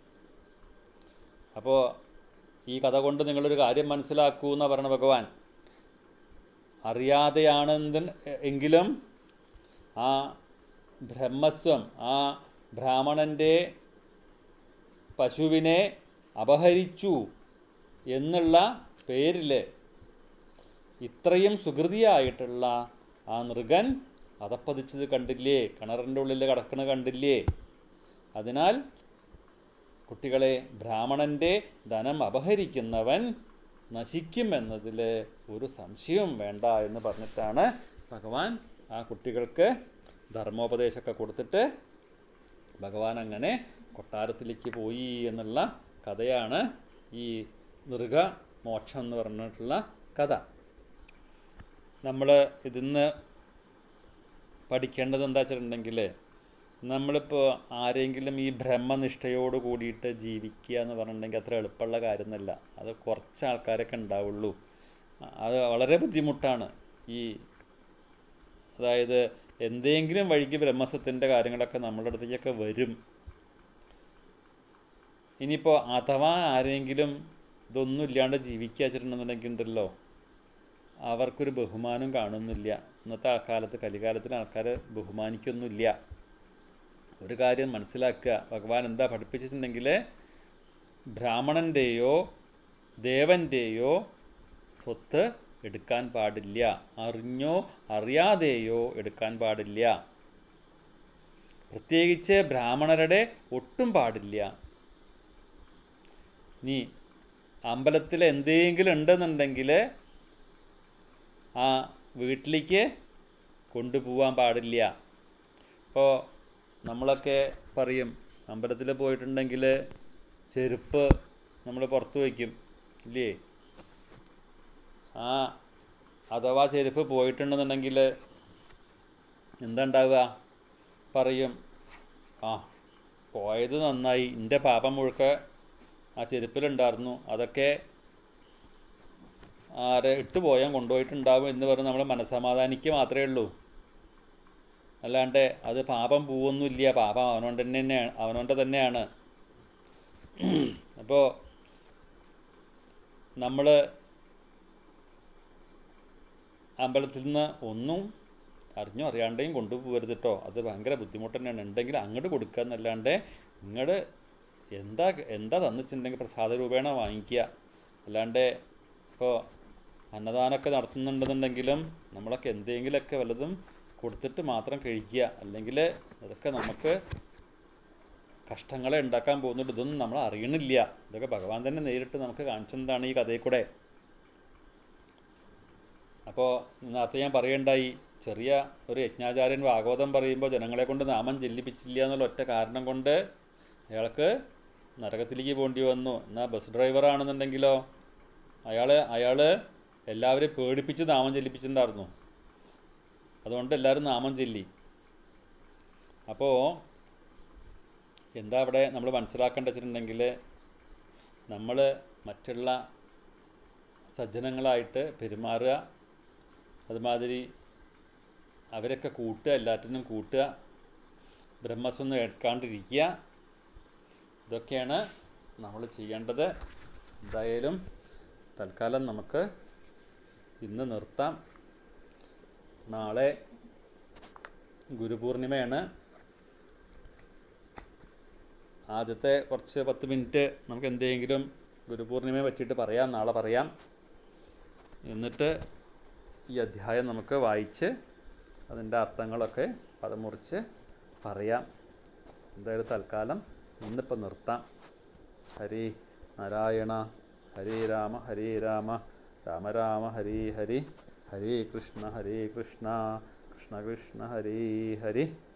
അപ്പോൾ ഈ കഥ കൊണ്ട് നിങ്ങളൊരു കാര്യം മനസ്സിലാക്കൂ എന്നാണ് പറഞ്ഞ ഭഗവാൻ അറിയാതെയാണെന്ന് എങ്കിലും ആ ബ്രഹ്മസ്വം ആ ബ്രാഹ്മണൻ്റെ പശുവിനെ അപഹരിച്ചു എന്നുള്ള പേരിൽ ഇത്രയും സുഹൃതിയായിട്ടുള്ള ആ നൃഗൻ അതപ്പതിച്ചത് കണ്ടില്ലേ കിണറിൻ്റെ ഉള്ളിൽ കിടക്കണ കണ്ടില്ലേ അതിനാൽ കുട്ടികളെ ബ്രാഹ്മണൻ്റെ ധനം അപഹരിക്കുന്നവൻ നശിക്കുമെന്നതിൽ ഒരു സംശയവും വേണ്ട എന്ന് പറഞ്ഞിട്ടാണ് ഭഗവാൻ ആ കുട്ടികൾക്ക് ധർമ്മോപദേശമൊക്കെ കൊടുത്തിട്ട് ഭഗവാൻ അങ്ങനെ കൊട്ടാരത്തിലേക്ക് പോയി എന്നുള്ള കഥയാണ് ഈ മൃഗ മോക്ഷം എന്ന് പറഞ്ഞിട്ടുള്ള കഥ നമ്മൾ ഇതിന്ന് പഠിക്കേണ്ടത് എന്താ വെച്ചിട്ടുണ്ടെങ്കിൽ നമ്മളിപ്പോൾ ആരെങ്കിലും ഈ ബ്രഹ്മനിഷ്ഠയോട് കൂടിയിട്ട് ജീവിക്കുക എന്ന് പറഞ്ഞിട്ടുണ്ടെങ്കിൽ അത്ര എളുപ്പമുള്ള കാര്യമൊന്നുമല്ല അത് കുറച്ച് ആൾക്കാരൊക്കെ ഉണ്ടാവുള്ളൂ അത് വളരെ ബുദ്ധിമുട്ടാണ് ഈ അതായത് എന്തെങ്കിലും വഴിക്ക് ബ്രഹ്മസത്തിൻ്റെ കാര്യങ്ങളൊക്കെ നമ്മളുടെ അടുത്തേക്കൊക്കെ വരും ഇനിയിപ്പോൾ അഥവാ ആരെങ്കിലും ഇതൊന്നും ഇല്ലാണ്ട് ജീവിക്കുക വെച്ചിട്ടുണ്ടെന്നുണ്ടെങ്കിൽ ഉണ്ടല്ലോ അവർക്കൊരു ബഹുമാനം കാണുന്നില്ല ഇന്നത്തെ ആ കാലത്ത് കലികാലത്തിൽ ആൾക്കാർ ബഹുമാനിക്കൊന്നുമില്ല ഒരു കാര്യം മനസ്സിലാക്കുക ഭഗവാൻ എന്താ പഠിപ്പിച്ചിട്ടുണ്ടെങ്കിൽ ബ്രാഹ്മണൻ്റെയോ ദേവൻ്റെയോ സ്വത്ത് എടുക്കാൻ പാടില്ല അറിഞ്ഞോ അറിയാതെയോ എടുക്കാൻ പാടില്ല പ്രത്യേകിച്ച് ബ്രാഹ്മണരുടെ ഒട്ടും പാടില്ല നീ അമ്പലത്തിൽ എന്തെങ്കിലും ഉണ്ടെന്നുണ്ടെങ്കിൽ ആ വീട്ടിലേക്ക് കൊണ്ടുപോകാൻ പാടില്ല ഇപ്പോൾ നമ്മളൊക്കെ പറയും അമ്പലത്തിൽ പോയിട്ടുണ്ടെങ്കിൽ ചെരുപ്പ് നമ്മൾ പുറത്ത് വയ്ക്കും ഇല്ലേ ആ അഥവാ ചെരുപ്പ് പോയിട്ടുണ്ടെന്നുണ്ടെങ്കിൽ എന്താ ഉണ്ടാവുക പറയും ആ പോയത് നന്നായി എൻ്റെ പാപം മുഴുക്ക ആ ചെരുപ്പിലുണ്ടായിരുന്നു അതൊക്കെ ആരെ ഇട്ട് പോയാൽ കൊണ്ടുപോയിട്ടുണ്ടാവും എന്ന് പറഞ്ഞ് നമ്മൾ മനസ്സമാധാനിക്കുക മാത്രമേ ഉള്ളൂ അല്ലാണ്ട് അത് പാപം പോവൊന്നുമില്ല പാപം അവനോണ്ട് തന്നെ തന്നെയാണ് അവനോണ്ട് തന്നെയാണ് അപ്പോൾ നമ്മൾ അമ്പലത്തിൽ നിന്ന് ഒന്നും അറിഞ്ഞോ അറിയാണ്ടേയും കൊണ്ടുപോകരുത് കേട്ടോ അത് ഭയങ്കര ബുദ്ധിമുട്ട് തന്നെയാണ് ഉണ്ടെങ്കിൽ അങ്ങോട്ട് കൊടുക്കുക എന്നല്ലാണ്ട് ഇങ്ങോട്ട് എന്താ എന്താ തന്നിട്ടുണ്ടെങ്കിൽ പ്രസാദ രൂപേണ വാങ്ങിക്കുക അല്ലാണ്ട് ഇപ്പോൾ അന്നദാനമൊക്കെ നടത്തുന്നുണ്ടെന്നുണ്ടെങ്കിലും നമ്മളൊക്കെ എന്തെങ്കിലുമൊക്കെ വല്ലതും കൊടുത്തിട്ട് മാത്രം കഴിക്കുക അല്ലെങ്കിൽ അതൊക്കെ നമുക്ക് കഷ്ടങ്ങളെ ഉണ്ടാക്കാൻ പോകുന്നുണ്ട് ഇതൊന്നും നമ്മൾ അറിയണില്ല ഇതൊക്കെ ഭഗവാൻ തന്നെ നേരിട്ട് നമുക്ക് കാണിച്ചതാണ് ഈ കഥയിൽ കൂടെ അപ്പോൾ നേരത്തെ ഞാൻ പറയുണ്ടായി ചെറിയ ഒരു യജ്ഞാചാര്യൻ ഭാഗവതം പറയുമ്പോൾ ജനങ്ങളെ കൊണ്ട് നാമം ചെല്ലിപ്പിച്ചില്ല എന്നുള്ള ഒറ്റ കാരണം കൊണ്ട് അയാൾക്ക് നരകത്തിലേക്ക് പോകേണ്ടി വന്നു എന്നാൽ ബസ് ഡ്രൈവർ ആണെന്നുണ്ടെങ്കിലോ അയാൾ അയാൾ എല്ലാവരെയും പേടിപ്പിച്ച് നാമം ചെല്ലിപ്പിച്ചിട്ടുണ്ടായിരുന്നു അതുകൊണ്ട് എല്ലാവരും നാമം ചെല്ലി അപ്പോൾ എന്താ അവിടെ നമ്മൾ മനസ്സിലാക്കേണ്ട വെച്ചിട്ടുണ്ടെങ്കിൽ നമ്മൾ മറ്റുള്ള സജ്ജനങ്ങളായിട്ട് പെരുമാറുക അതുമാതിരി അവരൊക്കെ കൂട്ടുക എല്ലാറ്റിനും കൂട്ടുക ബ്രഹ്മസ്വന്ന് എടുക്കാണ്ടിരിക്കുക ഇതൊക്കെയാണ് നമ്മൾ ചെയ്യേണ്ടത് എന്തായാലും തൽക്കാലം നമുക്ക് ഇന്ന് നിർത്താം നാളെ ഗുരുപൂർണിമയാണ് ആദ്യത്തെ കുറച്ച് പത്ത് മിനിറ്റ് നമുക്ക് എന്തെങ്കിലും ഗുരുപൂർണിമയെ പറ്റിയിട്ട് പറയാം നാളെ പറയാം എന്നിട്ട് ഈ അധ്യായം നമുക്ക് വായിച്ച് അതിൻ്റെ അർത്ഥങ്ങളൊക്കെ പദം മുറിച്ച് പറയാം എന്തായാലും തൽക്കാലം ഇന്നിപ്പോൾ നിർത്താം ഹരി നാരായണ ഹരേ രാമ ഹരേ രാമ രാമ രാമ ഹരേ ഹരി ഹരേ കൃഷ്ണ ഹരേ കൃഷ്ണ കൃഷ്ണ കൃഷ്ണ ഹരേ ഹരി